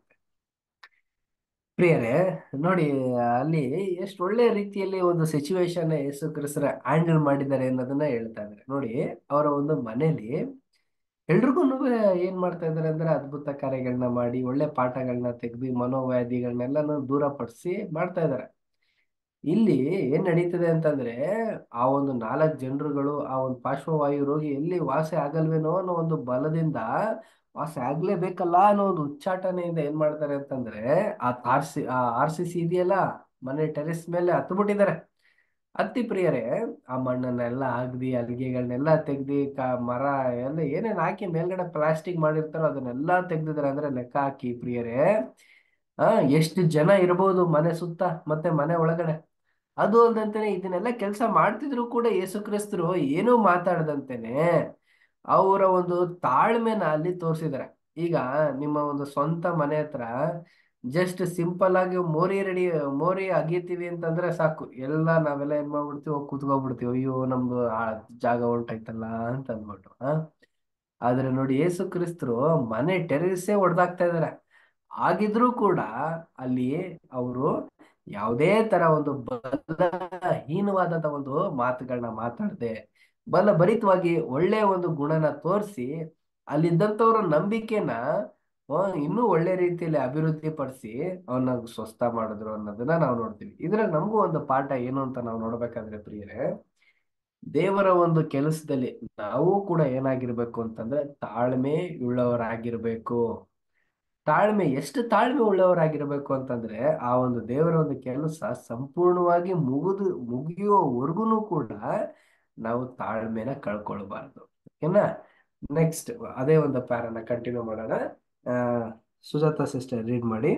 ಪ್ರಿಯರೇ ನೋಡಿ ಅಲ್ಲಿ ಎಷ್ಟು ಒಳ್ಳೆ ರೀತಿಯಲ್ಲಿ ಒಂದು ಸಿಚುವೇಶನ್ ಯೇಸು ಕ್ರಿಸ್ತರ ಹ್ಯಾಂಡಲ್ ಮಾಡಿದ್ದಾರೆ ಅನ್ನೋದನ್ನ ಹೇಳ್ತಾ ಇದ್ದಾರೆ ನೋಡಿ ಅವರ ಒಂದು ಮನೇಲಿ ಎಲ್ರಿಗೂ ಏನ್ ಮಾಡ್ತಾ ಇದಾರೆ ಅಂದ್ರೆ ಅದ್ಭುತ ಕಾರ್ಯಗಳನ್ನ ಮಾಡಿ ಒಳ್ಳೆ ಪಾಠಗಳನ್ನ ತೆಗೆದು ಮನೋವ್ಯಾಧಿಗಳನ್ನೆಲ್ಲಾನು ದೂರಪಡಿಸಿ ಮಾಡ್ತಾ ಇದ್ದಾರೆ ಇಲ್ಲಿ ಏನ್ ನಡೀತದೆ ಅಂತಂದ್ರೆ ಆ ಒಂದು ನಾಲ್ಕು ಜನರುಗಳು ಆ ಒಂದು ಪಾರ್ಶ್ವವಾಯು ರೋಗಿ ಎಲ್ಲಿ ವಾಸಿ ಆಗಲ್ವೇನೋ ಅನ್ನೋ ಒಂದು ಬಲದಿಂದ ವಾಸಿ ಆಗ್ಲೇಬೇಕಲ್ಲ ಅನ್ನೋ ಒಂದು ಉಚ್ಚಾಟನೆಯಿಂದ ಏನ್ ಮಾಡ್ತಾರೆ ಅಂತಂದ್ರೆ ಆ ಆರ್ ಸಿ ಆ ಆರ್ ಸಿ ಸಿ ಇದೆಯಲ್ಲ ಮನೆ ಟೆರೆಸ್ ಮೇಲೆ ಹತ್ಬಿಟ್ಟಿದ್ದಾರೆ ಹತ್ತಿ ಪ್ರಿಯರೇ ಆ ಮಣ್ಣನ್ನೆಲ್ಲ ಅಗ್ದಿ ಅಲಿಗೆಗಳನ್ನೆಲ್ಲ ತೆಗ್ದಿ ಕ ಮರ ಎಲ್ಲ ಏನೇನ್ ಹಾಕಿ ಮೇಲ್ಗಡೆ ಪ್ಲಾಸ್ಟಿಕ್ ಮಾಡಿರ್ತಾರೋ ಅದನ್ನೆಲ್ಲ ತೆಗ್ದಿದ್ದಾರೆ ಅಂದ್ರೆ ಲೆಕ್ಕ ಹಾಕಿ ಪ್ರಿಯರೇ ಆ ಎಷ್ಟು ಜನ ಇರ್ಬೋದು ಮನೆ ಸುತ್ತ ಮತ್ತೆ ಮನೆ ಒಳಗಡೆ ಅದು ಅಲ್ದಂತೆನೆ ಇದನ್ನೆಲ್ಲ ಕೆಲಸ ಮಾಡ್ತಿದ್ರು ಕೂಡ ಯೇಸು ಕ್ರಿಸ್ತರು ಏನೂ ಮಾತಾಡದಂತೆನೆ ಅವರ ಒಂದು ತಾಳ್ಮೆನ ಅಲ್ಲಿ ತೋರಿಸಿದ್ದಾರೆ ಈಗ ನಿಮ್ಮ ಒಂದು ಸ್ವಂತ ಮನೆ ಹತ್ರ ಜಸ್ಟ್ ಸಿಂಪಲ್ ಆಗಿ ಮೋರಿ ರೆಡಿ ಮೋರಿ ಅಗಿತೀವಿ ಅಂತಂದ್ರೆ ಸಾಕು ಎಲ್ಲ ನಾವೆಲ್ಲ ಏನ್ ಮಾಡ್ಬಿಡ್ತೀವಿ ಹೋಗಿ ಕೂತ್ಕೊಂಡ್ಬಿಡ್ತೀವಿ ಅಯ್ಯೋ ನಮ್ದು ಆ ಜಾಗ ಹೊಂಟೈತಲ್ಲ ಅಂತ ಅಂದ್ಬಿಟ್ಟು ಆ ಆದ್ರೆ ನೋಡಿ ಯೇಸು ಕ್ರಿಸ್ತರು ಮನೆ ಟೆರೇಸೇ ಹೊಡೆದಾಕ್ತಾ ಇದಾರೆ ಆಗಿದ್ರೂ ಕೂಡ ಅಲ್ಲಿ ಅವರು ಯಾವುದೇ ತರ ಒಂದು ಬಲಹೀನವಾದಂತ ಒಂದು ಮಾತುಗಳನ್ನ ಮಾತಾಡದೆ ಬಲ ಭರಿತವಾಗಿ ಒಳ್ಳೆಯ ಒಂದು ಗುಣನ ತೋರಿಸಿ ಅಲ್ಲಿದ್ದಂಥವ್ರ ನಂಬಿಕೆನ ಆ, ಇನ್ನೂ ಒಳ್ಳೆ ರೀತಿಯಲ್ಲಿ ಅಭಿವೃದ್ಧಿ ಪಡಿಸಿ ಅವನ್ನ ಸ್ವಸ್ಥ ಮಾಡಿದ್ರು ಅನ್ನೋದನ್ನ ನಾವು ನೋಡ್ತೀವಿ ಇದ್ರಲ್ಲಿ ನಮಗೂ ಒಂದು ಪಾಠ ಏನು ಅಂತ ನಾವು ನೋಡ್ಬೇಕಾದ್ರೆ ಪ್ರಿಯರೇ ದೇವರ ಒಂದು ಕೆಲಸದಲ್ಲಿ ನಾವು ಕೂಡ ಏನಾಗಿರ್ಬೇಕು ಅಂತಂದ್ರೆ ತಾಳ್ಮೆ ಉಳ್ಳವರಾಗಿರ್ಬೇಕು ತಾಳ್ಮೆ ಎಷ್ಟು ತಾಳ್ಮೆ ಉಳ್ಳವರಾಗಿರ್ಬೇಕು ಅಂತಂದ್ರೆ ಆ ಒಂದು ದೇವರ ಒಂದು ಕೆಲಸ ಸಂಪೂರ್ಣವಾಗಿ ಮುಗಿದು ಮುಗಿಯುವವರೆಗೂ ಕೂಡ ನಾವು ತಾಳ್ಮೆನ ಕಳ್ಕೊಳ್ಬಾರ್ದು ಓಕೆನಾ ನೆಕ್ಸ್ಟ್ ಅದೇ ಒಂದು ಪ್ಯಾರನ ಕಂಟಿನ್ಯೂ ಮಾಡೋಣ ಆ ಸುಜಾತ ಸಿಸ್ಟರ್ ರೀಡ್ ಮಾಡಿ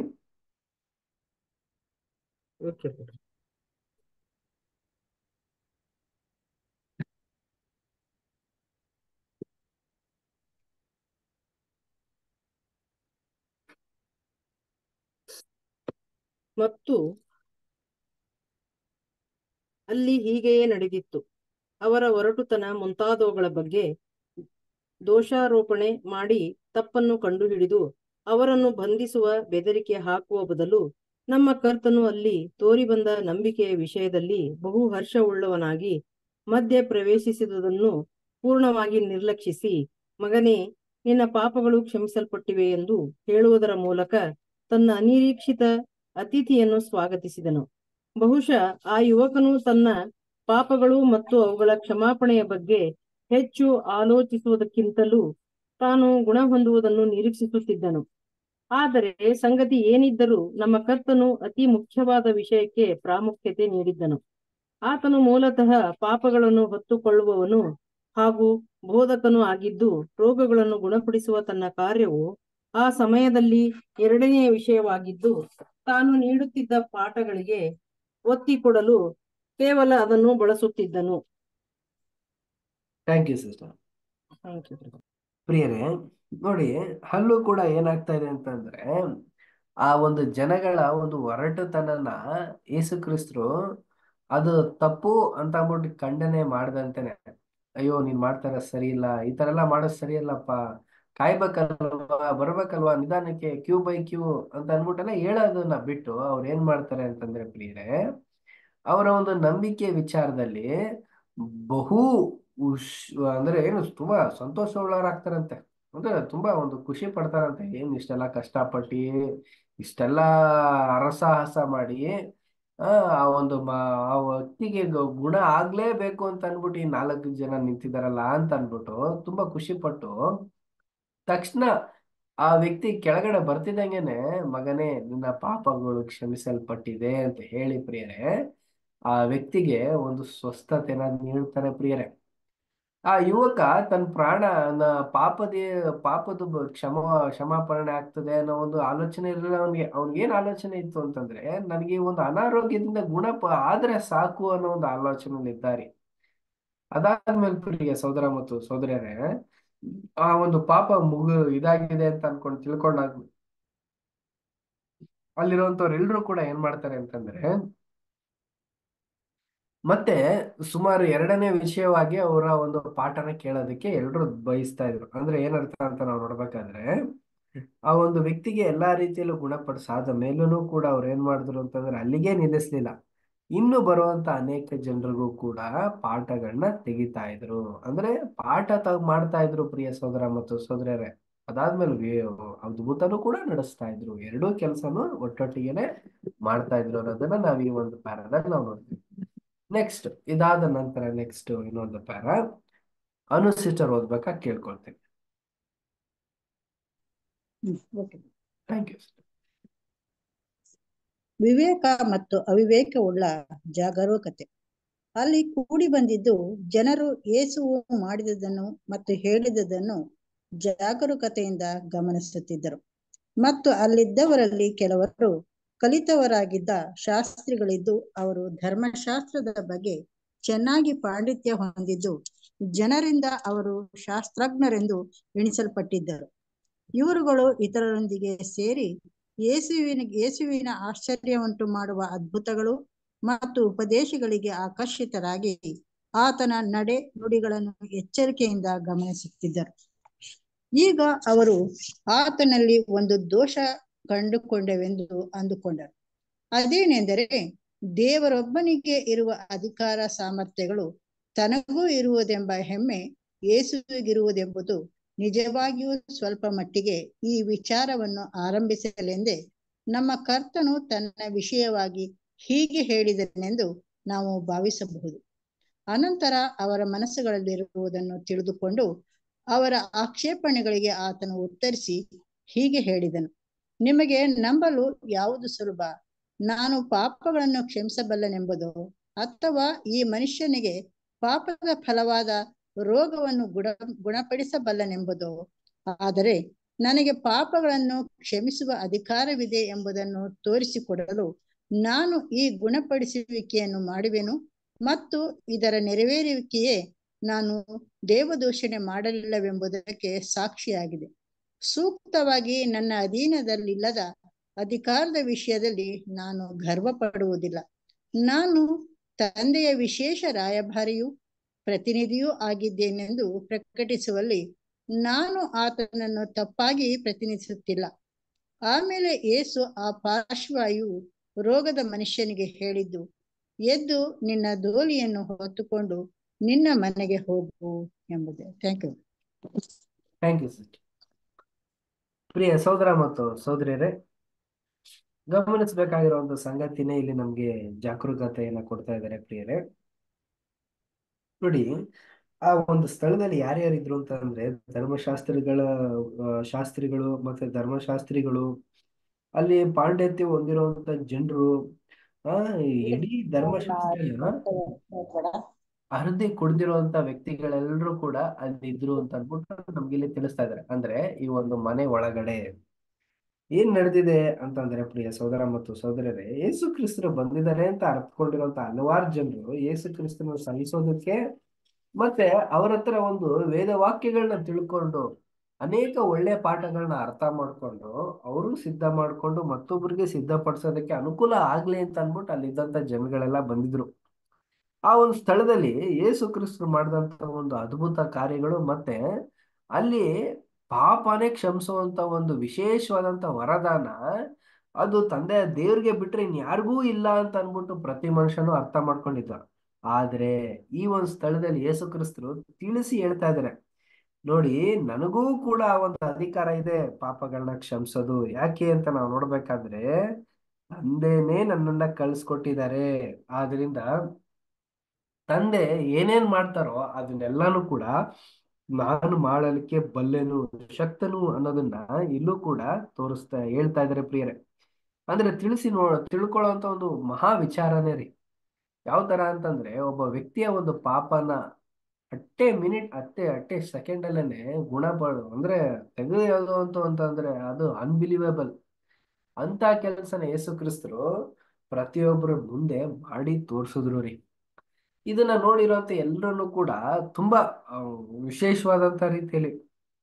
ಓಕೆ ಬ್ರದರ್. ಮತ್ತು ಅಲ್ಲಿ ಹೀಗೆಯೇ ನಡೆದಿತ್ತು ಅವರ ಒರಟುತನ ಮುಂತಾದವುಗಳ ಬಗ್ಗೆ ದೋಷಾರೋಪಣೆ ಮಾಡಿ ತಪ್ಪನ್ನು ಕಂಡುಹಿಡಿದು ಅವರನ್ನು ಬಂಧಿಸುವ ಬೆದರಿಕೆ ಹಾಕುವ ಬದಲು ನಮ್ಮ ಕರ್ತನು ಅಲ್ಲಿ ತೋರಿಬಂದ ನಂಬಿಕೆಯ ವಿಷಯದಲ್ಲಿ ಬಹು ಹರ್ಷವುಳ್ಳವನಾಗಿ ಮಧ್ಯೆ ಪ್ರವೇಶಿಸಿದುದನ್ನು ಪೂರ್ಣವಾಗಿ ನಿರ್ಲಕ್ಷಿಸಿ ಮಗನೇ ನಿನ್ನ ಪಾಪಗಳು ಕ್ಷಮಿಸಲ್ಪಟ್ಟಿವೆ ಎಂದು ಹೇಳುವುದರ ಮೂಲಕ ತನ್ನ ಅನಿರೀಕ್ಷಿತ ಅತಿಥಿಯನ್ನು ಸ್ವಾಗತಿಸಿದನು ಬಹುಶಃ ಆ ಯುವಕನು ತನ್ನ ಪಾಪಗಳು ಮತ್ತು ಅವುಗಳ ಕ್ಷಮಾಪಣೆಯ ಬಗ್ಗೆ ಹೆಚ್ಚು ಆಲೋಚಿಸುವುದಕ್ಕಿಂತಲೂ ತಾನು ಗುಣ ಹೊಂದುವುದನ್ನು ನಿರೀಕ್ಷಿಸುತ್ತಿದ್ದನು ಆದರೆ ಸಂಗತಿ ಏನಿದ್ದರೂ ನಮ್ಮ ಕರ್ತನು ಅತಿ ಮುಖ್ಯವಾದ ವಿಷಯಕ್ಕೆ ಪ್ರಾಮುಖ್ಯತೆ ನೀಡಿದ್ದನು ಆತನು ಮೂಲತಃ ಪಾಪಗಳನ್ನು ಹೊತ್ತುಕೊಳ್ಳುವವನು ಹಾಗೂ ಬೋಧಕನು ಆಗಿದ್ದು ರೋಗಗಳನ್ನು ಗುಣಪಡಿಸುವ ತನ್ನ ಕಾರ್ಯವು ಆ ಸಮಯದಲ್ಲಿ ಎರಡನೆಯ ವಿಷಯವಾಗಿದ್ದು ತಾನು ನೀಡುತ್ತಿದ್ದ ಪಾಠಗಳಿಗೆ ಒತ್ತಿ ಕೊಡಲು ಕೇವಲ ಅದನ್ನು ಬಳಸುತ್ತಿದ್ದನು thank you sister thank you ಪ್ರಿಯರೇ ನೋಡಿ ಅಲ್ಲೂ ಕೂಡ ಏನಾಗ್ತಾ ಇದೆ ಅಂತಂದ್ರೆ ಆ ಒಂದು ಜನಗಳ ಒಂದು ಒರಟುತನನ ಯೇಸು ಕ್ರಿಸ್ತರು ಅದು ತಪ್ಪು ಅಂತ ಅಂದ್ಬಿಟ್ಟು ಖಂಡನೆ ಮಾಡ್ದಂತೆನೆ ಅಯ್ಯೋ ನೀನ್ ಮಾಡ್ತಾರ ಸರಿ ಇಲ್ಲ ಈ ತರ ಎಲ್ಲ ಮಾಡೋದು ಸರಿ ಅಲ್ಲಪ್ಪ ಕಾಯ್ಬೇಕಲ್ವಾ ಬರ್ಬೇಕಲ್ವಾ ನಿಧಾನಕ್ಕೆ ಕ್ಯೂ ಬೈ ಕ್ಯೂ ಅಂತ ಅಂದ್ಬಿಟ್ಟೆಲ್ಲ ಹೇಳೋದನ್ನ ಬಿಟ್ಟು ಅವ್ರು ಏನ್ ಮಾಡ್ತಾರೆ ಅಂತಂದ್ರೆ ಪ್ರಿಯರೇ ಅವರ ಒಂದು ನಂಬಿಕೆ ವಿಚಾರದಲ್ಲಿ ಬಹು ಉಶ್ ಅಂದ್ರೆ ಏನು ತುಂಬಾ ಸಂತೋಷವುಳ್ಳವರಾಗ್ತಾರಂತೆ ಅಂದ್ರೆ ತುಂಬಾ ಒಂದು ಖುಷಿ ಪಡ್ತಾರಂತೆ ಏನ್ ಇಷ್ಟೆಲ್ಲ ಕಷ್ಟಪಟ್ಟು ಇಷ್ಟೆಲ್ಲ ಹರಸಾಹಸ ಮಾಡಿ ಆ ಆ ಒಂದು ಮ ಆ ವ್ಯಕ್ತಿಗೆ ಗ- ಗುಣ ಆಗ್ಲೇಬೇಕು ಅಂತ ಅನ್ಬಿಟ್ಟು ಈ ನಾಲ್ಕು ಜನ ನಿಂತಿದಾರಲ್ಲ ಅಂತ ಅನ್ಬಿಟ್ಟು ತುಂಬಾ ಖುಷಿ ಪಟ್ಟು ತಕ್ಷಣ ಆ ವ್ಯಕ್ತಿ ಕೆಳಗಡೆ ಬರ್ತಿದ್ದಂಗೆನೆ ಮಗನೇ ನಿನ್ನ ಪಾಪಗಳು ಕ್ಷಮಿಸಲ್ಪಟ್ಟಿದೆ ಅಂತ ಹೇಳಿ ಪ್ರಿಯರೇ ಆ ವ್ಯಕ್ತಿಗೆ ಒಂದು ಸ್ವಸ್ಥತೆನ ನೀಡ್ತಾನೆ ಪ್ರಿಯರೇ ಆ ಯುವಕ ತನ್ನ ಪ್ರಾಣ ಪಾಪದೇ ಪಾಪದ ಬ- ಕ್ಷಮ ಕ್ಷಮಾಪಣೆ ಆಗ್ತದೆ ಅನ್ನೋ ಒಂದು ಆಲೋಚನೆ ಇರಲಿಲ್ಲ ಅವನಿಗೆ ಅವ್ನಿಗೆ ಏನ್ ಆಲೋಚನೆ ಇತ್ತು ಅಂತಂದ್ರೆ ನನಗೆ ಒಂದು ಅನಾರೋಗ್ಯದಿಂದ ಗುಣ ಪ- ಆದ್ರೆ ಸಾಕು ಅನ್ನೋ ಒಂದು ಆಲೋಚನೆ ಇದ್ದಾರೆ ಅದಾದ್ಮೇಲೆ ಪ್ರಿಯ ಸಹೋದರ ಮತ್ತು ಸಹೋದರರೇ ಆ ಒಂದು ಪಾಪ ಮುಗು ಇದಾಗಿದೆ ಅಂತ ಅನ್ಕೊಂಡು ತಿಳ್ಕೊಂಡಾಗ ಅಲ್ಲಿರುವಂತವ್ರು ಎಲ್ರು ಕೂಡ ಏನ್ ಮಾಡ್ತಾರೆ ಅಂತಂದ್ರೆ ಮತ್ತೆ ಸುಮಾರು ಎರಡನೇ ವಿಷಯವಾಗಿ ಅವರ ಒಂದು ಪಾಠನ ಕೇಳೋದಕ್ಕೆ ಎಲ್ರು ಬಯಸ್ತಾ ಇದ್ರು ಅಂದ್ರೆ ಏನರ್ಥ ಅಂತ ನಾವು ನೋಡ್ಬೇಕಾದ್ರೆ ಆ ಒಂದು ವ್ಯಕ್ತಿಗೆ ಎಲ್ಲಾ ರೀತಿಯಲ್ಲೂ ಗುಣಪಡಿಸಾದ ಮೇಲೂ ಕೂಡ ಅವ್ರು ಏನ್ ಮಾಡಿದ್ರು ಅಂತಂದ್ರೆ ಅಲ್ಲಿಗೆ ನಿಲ್ಲಿಸ್ಲಿಲ್ಲ ಇನ್ನು ಬರುವಂತ ಅನೇಕ ಜನರಿಗೂ ಕೂಡ ಪಾಠಗಳನ್ನ ತೆಗಿತಾ ಇದ್ರು ಅಂದ್ರೆ ಪಾಠ ತಗ್ ಮಾಡ್ತಾ ಇದ್ರು ಪ್ರಿಯ ಸಹೋದರ ಮತ್ತು ಸಹೋದರರೇ ಅದಾದ್ಮೇಲೆ ವೇ- ಅದ್ಭುತನೂ ಕೂಡ ನಡೆಸ್ತಾ ಇದ್ರು ಎರಡೂ ಕೆಲಸನೂ ಒಟ್ಟೊಟ್ಟಿಗೆನೆ ಮಾಡ್ತಾ ಇದ್ರು ಅನ್ನೋದನ್ನ ನಾವ್ ಈ ಒಂದು ಪ್ಯಾರಾದಾಗ ನಾವು ನೋಡ್ತೀವಿ ನೆಕ್ಸ್ಟ್ ಇದಾದ ನಂತರ ನೆಕ್ಸ್ಟ್ ಇನ್ನೊಂದು ಪ್ಯಾರ ಅನು ಸಿಸ್ಟರ್ ಓದ್ಬೇಕಾ ಕೇಳ್ಕೊಳ್ತೀನಿ ಓಕೆ ಥ್ಯಾಂಕ್ ಯು ವಿವೇಕ ಮತ್ತು ಅವಿವೇಕವುಳ್ಳ ಜಾಗರೂಕತೆ ಅಲ್ಲಿ ಕೂಡಿ ಬಂದಿದ್ದು ಜನರು ಯೇಸುವು ಮಾಡಿದುದನ್ನು ಮತ್ತು ಹೇಳಿದುದನ್ನು ಜಾಗರೂಕತೆಯಿಂದ ಗಮನಿಸುತ್ತಿದ್ದರು ಮತ್ತು ಅಲ್ಲಿದ್ದವರಲ್ಲಿ ಕೆಲವರು ಕಲಿತವರಾಗಿದ್ದ ಶಾಸ್ತ್ರಿಗಳಿದ್ದು ಅವರು ಧರ್ಮಶಾಸ್ತ್ರದ ಬಗ್ಗೆ ಚೆನ್ನಾಗಿ ಪಾಂಡಿತ್ಯ ಹೊಂದಿದ್ದು ಜನರಿಂದ ಅವರು ಶಾಸ್ತ್ರಜ್ಞರೆಂದು ಎಣಿಸಲ್ಪಟ್ಟಿದ್ದರು ಇವರುಗಳು ಇತರರೊಂದಿಗೆ ಸೇರಿ ಯೇಸುವಿನ ಯೇಸುವಿನ ಆಶ್ಚರ್ಯವುಂಟು ಮಾಡುವ ಅದ್ಭುತಗಳು ಮತ್ತು ಉಪದೇಶಗಳಿಗೆ ಆಕರ್ಷಿತರಾಗಿ ಆತನ ನಡೆ ನುಡಿಗಳನ್ನು ಎಚ್ಚರಿಕೆಯಿಂದ ಗಮನಿಸುತ್ತಿದ್ದರು ಈಗ ಅವರು ಆತನಲ್ಲಿ ಒಂದು ದೋಷ ಕಂಡುಕೊಂಡೆವೆಂದು ಅಂದುಕೊಂಡರು ಅದೇನೆಂದರೆ ದೇವರೊಬ್ಬನಿಗೆ ಇರುವ ಅಧಿಕಾರ ಸಾಮರ್ಥ್ಯಗಳು ತನಗೂ ಇರುವುದೆಂಬ ಹೆಮ್ಮೆ ಯೇಸುವಿಗಿರುವುದೆಂಬುದು ನಿಜವಾಗಿಯೂ ಸ್ವಲ್ಪ ಮಟ್ಟಿಗೆ ಈ ವಿಚಾರವನ್ನು ಆರಂಭಿಸಲೆಂದೇ ನಮ್ಮ ಕರ್ತನು ತನ್ನ ವಿಷಯವಾಗಿ ಹೀಗೆ ಹೇಳಿದನೆಂದು ನಾವು ಭಾವಿಸಬಹುದು ಅನಂತರ ಅವರ ಮನಸ್ಸುಗಳಲ್ಲಿರುವುದನ್ನು ತಿಳಿದುಕೊಂಡು ಅವರ ಆಕ್ಷೇಪಣೆಗಳಿಗೆ ಆತನು ಉತ್ತರಿಸಿ ಹೀಗೆ ಹೇಳಿದನು ನಿಮಗೆ ನಂಬಲು ಯಾವುದು ಸುಲಭ ನಾನು ಪಾಪಗಳನ್ನು ಕ್ಷಮಿಸಬಲ್ಲನೆಂಬುದು ಅಥವಾ ಈ ಮನುಷ್ಯನಿಗೆ ಪಾಪದ ಫಲವಾದ ರೋಗವನ್ನು ಗುಣ ಗುಣಪಡಿಸಬಲ್ಲನೆಂಬುದು ಆದರೆ ನನಗೆ ಪಾಪಗಳನ್ನು ಕ್ಷಮಿಸುವ ಅಧಿಕಾರವಿದೆ ಎಂಬುದನ್ನು ತೋರಿಸಿಕೊಡಲು ನಾನು ಈ ಗುಣಪಡಿಸುವಿಕೆಯನ್ನು ಮಾಡುವೆನು ಮತ್ತು ಇದರ ನೆರವೇರುವಿಕೆಯೇ ನಾನು ದೇವದೂಷಣೆ ಮಾಡಲಿಲ್ಲವೆಂಬುದಕ್ಕೆ ಸಾಕ್ಷಿಯಾಗಿದೆ ಸೂಕ್ತವಾಗಿ ನನ್ನ ಅಧೀನದಲ್ಲಿಲ್ಲದ ಅಧಿಕಾರದ ವಿಷಯದಲ್ಲಿ ನಾನು ಗರ್ವ ಪಡುವುದಿಲ್ಲ ನಾನು ತಂದೆಯ ವಿಶೇಷ ರಾಯಭಾರಿಯೂ ಪ್ರತಿನಿಧಿಯೂ ಆಗಿದ್ದೇನೆಂದು ಪ್ರಕಟಿಸುವಲ್ಲಿ ನಾನು ಆತನನ್ನು ತಪ್ಪಾಗಿ ಪ್ರತಿನಿಧಿಸುತ್ತಿಲ್ಲ ಆಮೇಲೆ ಏಸು ಆ ಪಾರ್ಶ್ವಾಯು ರೋಗದ ಮನುಷ್ಯನಿಗೆ ಹೇಳಿದ್ದು ಎದ್ದು ನಿನ್ನ ದೋಲಿಯನ್ನು ಹೊತ್ತುಕೊಂಡು ನಿನ್ನ ಮನೆಗೆ ಹೋಗು ಎಂಬುದೇ thank you thank you sir ಪ್ರಿಯ ಸೋದರ ಮತ್ತು ಸೋದರಿಯರೇ ಗಮನಿಸಬೇಕಾಗಿರುವಂತ ಸಂಗತಿನೇ ಇಲ್ಲಿ ನಮ್ಗೆ ಜಾಗರೂಕತೆಯನ್ನ ಕೊಡ್ತಾ ಇದ್ದಾರೆ ಪ್ರಿಯರೇ ನೋಡಿ ಆ ಒಂದು ಸ್ಥಳದಲ್ಲಿ ಯಾರ್ಯಾರಿದ್ರು ಅಂತ ಅಂದ್ರೆ ಧರ್ಮಶಾಸ್ತ್ರಿಗಳ ಆ, ಶಾಸ್ತ್ರಿಗಳು ಮತ್ತೆ ಧರ್ಮಶಾಸ್ತ್ರಿಗಳು ಅಲ್ಲಿ ಪಾಂಡಿತ್ಯ ಹೊಂದಿರುವಂತ ಜನರು ಆ ಇಡೀ ಧರ್ಮಶಾಸ್ತ್ರನ ಅರ್ಧಿ ಕುಡ್ದಿರುವಂತ ವ್ಯಕ್ತಿಗಳೆಲ್ಲರೂ ಕೂಡ ಅಲ್ಲಿ ಇದ್ರು ಅಂತ ಅಂದ್ಬಿಟ್ಟು ನಮ್ಗೆ ಇಲ್ಲಿ ತಿಳಿಸ್ತಾ ಇದಾರೆ ಅಂದ್ರೆ ಈ ಒಂದು ಮನೆ ಒಳಗಡೆ ಏನ್ ನಡೆದಿದೆ ಅಂತಂದ್ರೆ ಪ್ರಿಯ ಸೋದರ ಮತ್ತು ಸೋದರರೇ ಯೇಸು ಕ್ರಿಸ್ತರು ಬಂದಿದ್ದಾರೆ ಅಂತ ಅರ್ಥಕೊಂಡಿರುವಂತ ಹಲವಾರು ಜನರು ಯೇಸು ಕ್ರಿಸ್ತನ ಸಹಿಸೋದಕ್ಕೆ ಮತ್ತೆ ಅವ್ರ ಹತ್ರ ಒಂದು ವೇದ ವಾಕ್ಯಗಳನ್ನ ತಿಳ್ಕೊಂಡು ಅನೇಕ ಒಳ್ಳೆ ಪಾಠಗಳನ್ನ ಅರ್ಥ ಮಾಡ್ಕೊಂಡು ಅವರು ಸಿದ್ಧ ಮಾಡ್ಕೊಂಡು ಮತ್ತೊಬ್ಬರಿಗೆ ಸಿದ್ಧಪಡಿಸೋದಕ್ಕೆ ಅನುಕೂಲ ಆಗ್ಲಿ ಅಂತ ಅನ್ಬಿಟ್ಟು ಅಲ್ಲಿದ್ದಂತ ಜನಗಳೆಲ್ಲ ಬಂದಿದ್ರು ಆ ಒಂದು ಸ್ಥಳದಲ್ಲಿ ಯೇಸು ಕ್ರಿಸ್ತರು ಮಾಡಿದಂತ ಒಂದು ಅದ್ಭುತ ಕಾರ್ಯಗಳು ಮತ್ತೆ ಅಲ್ಲಿ ಪಾಪನೇ ಕ್ಷಮಿಸುವಂತ ಒಂದು ವಿಶೇಷವಾದಂತ ವರದಾನ ಅದು ತಂದೆಯ ದೇವ್ರಿಗೆ ಬಿಟ್ರೆ ಇನ್ಯಾರಿಗೂ ಇಲ್ಲ ಅಂತ ಅನ್ಬಿಟ್ಟು ಪ್ರತಿ ಮನುಷ್ಯನು ಅರ್ಥ ಮಾಡ್ಕೊಂಡಿದ್ದ ಆದ್ರೆ ಈ ಒಂದು ಸ್ಥಳದಲ್ಲಿ ಯೇಸು ಕ್ರಿಸ್ತರು ತಿಳಿಸಿ ಹೇಳ್ತಾ ಇದ್ದಾರೆ ನೋಡಿ ನನಗೂ ಕೂಡ ಒಂದು ಅಧಿಕಾರ ಇದೆ ಪಾಪಗಳನ್ನ ಕ್ಷಮಿಸೋದು ಯಾಕೆ ಅಂತ ನಾವು ನೋಡ್ಬೇಕಾದ್ರೆ ತಂದೆನೇ ನನ್ನನ್ನ ಕಳ್ಸ್ಕೊಟ್ಟಿದ್ದಾರೆ ಆದ್ರಿಂದ ತಂದೆ ಏನೇನ್ ಮಾಡ್ತಾರೋ ಅದನ್ನೆಲ್ಲಾನು ಕೂಡ ನಾನು ಮಾಡಲಿಕ್ಕೆ ಬಲ್ಲೆನು ಶಕ್ತನು ಅನ್ನೋದನ್ನ ಇಲ್ಲೂ ಕೂಡ ತೋರಿಸ್ತಾ ಹೇಳ್ತಾ ಇದಾರೆ ಪ್ರಿಯರೇ ಅಂದ್ರೆ ತಿಳಿಸಿ ನೋ ತಿಳ್ಕೊಳ್ಳೋಂತ ಒಂದು ಮಹಾ ವಿಚಾರನೇ ರೀ ಯಾವ ತರ ಅಂತಂದ್ರೆ ಒಬ್ಬ ವ್ಯಕ್ತಿಯ ಒಂದು ಪಾಪನ ಅಟ್ಟೆ ಮಿನಿಟ್ ಅಟ್ಟೆ ಅಟ್ಟೆ ಸೆಕೆಂಡ್ ಅಲ್ಲೇನೆ ಗುಣಪಡು ಅಂದ್ರೆ ತೆಗೆದು ಅಂತ ಅಂತಂದ್ರೆ ಅದು ಅನ್ಬಿಲಿವೇಬಲ್ ಅಂತ ಕೆಲಸನ ಯೇಸು ಕ್ರಿಸ್ತರು ಪ್ರತಿಯೊಬ್ಬರ ಮುಂದೆ ಮಾಡಿ ತೋರ್ಸಿದ್ರು ರೀ ಇದನ್ನ ನೋಡಿರೋಂತ ಎಲ್ಲರನ್ನು ಕೂಡ ತುಂಬಾ ಆ, ವಿಶೇಷವಾದಂತ ರೀತಿಯಲ್ಲಿ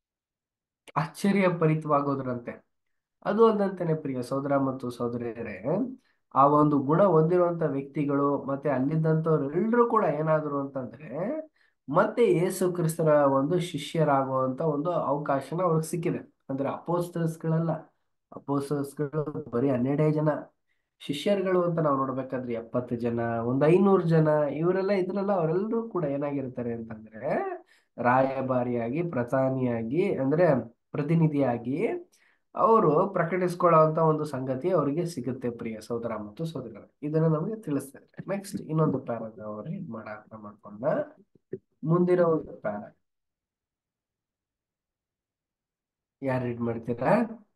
ಆಶ್ಚರ್ಯ ಭರಿತವಾಗೋದ್ರಂತೆ ಅದು ಅಲ್ಲದಂತೆನೆ ಪ್ರಿಯ ಸೋದರ ಮತ್ತು ಸೋದರಿಯರೇ ಆ ಒಂದು ಗುಣ ಹೊಂದಿರುವಂತ ವ್ಯಕ್ತಿಗಳು ಮತ್ತೆ ಅಲ್ಲಿದ್ದಂಥವ್ರೆಲ್ಲರೂ ಕೂಡ ಏನಾದ್ರು ಅಂತಂದ್ರೆ ಮತ್ತೆ ಯೇಸು ಕ್ರಿಸ್ತರ ಒಂದು ಶಿಷ್ಯರಾಗುವಂತ ಒಂದು ಅವಕಾಶನ ಅವ್ರಿಗೆ ಸಿಕ್ಕಿದೆ ಅಂದ್ರೆ ಅಪೋಸ್ತಲ್ಸ್ಗಳಲ್ಲ ಅಪೋಸ್ತಲ್ಸ್ಗಳು ಬರೀ ಹನ್ನೆರಡೇ ಜನ ಶಿಷ್ಯರುಗಳು ಅಂತ ನಾವು ನೋಡ್ಬೇಕಾದ್ರೆ ಎಪ್ಪತ್ತು ಜನ ಒಂದ್ ಐನೂರು ಜನ ಇವರೆಲ್ಲ ಇದ್ರಲ್ಲ ಅವರೆಲ್ಲರೂ ಕೂಡ ಏನಾಗಿರ್ತಾರೆ ಅಂತಂದ್ರೆ ರಾಯಭಾರಿಯಾಗಿ ಪ್ರಧಾನಿಯಾಗಿ ಅಂದ್ರೆ ಪ್ರತಿನಿಧಿಯಾಗಿ ಅವರು ಪ್ರಕಟಿಸ್ಕೊಳ್ಳುವಂತ ಒಂದು ಸಂಗತಿ ಅವರಿಗೆ ಸಿಗುತ್ತೆ ಪ್ರಿಯ ಸೋದರ ಮತ್ತು ಸೋದರ ಇದನ್ನ ನಮಗೆ ತಿಳಿಸ್ತಾರೆ ನೆಕ್ಸ್ಟ್ ಇನ್ನೊಂದು ಪ್ಯಾರಾಗ ಅವರು ಏನ್ ಮಾಡಾಕ ಮಾಡ್ಕೊಂಡ ಮುಂದಿನ ಒಂದು ಪ್ಯಾರ ಯಾರು ರೀಡ್ ಮಾಡ್ತೀರಾ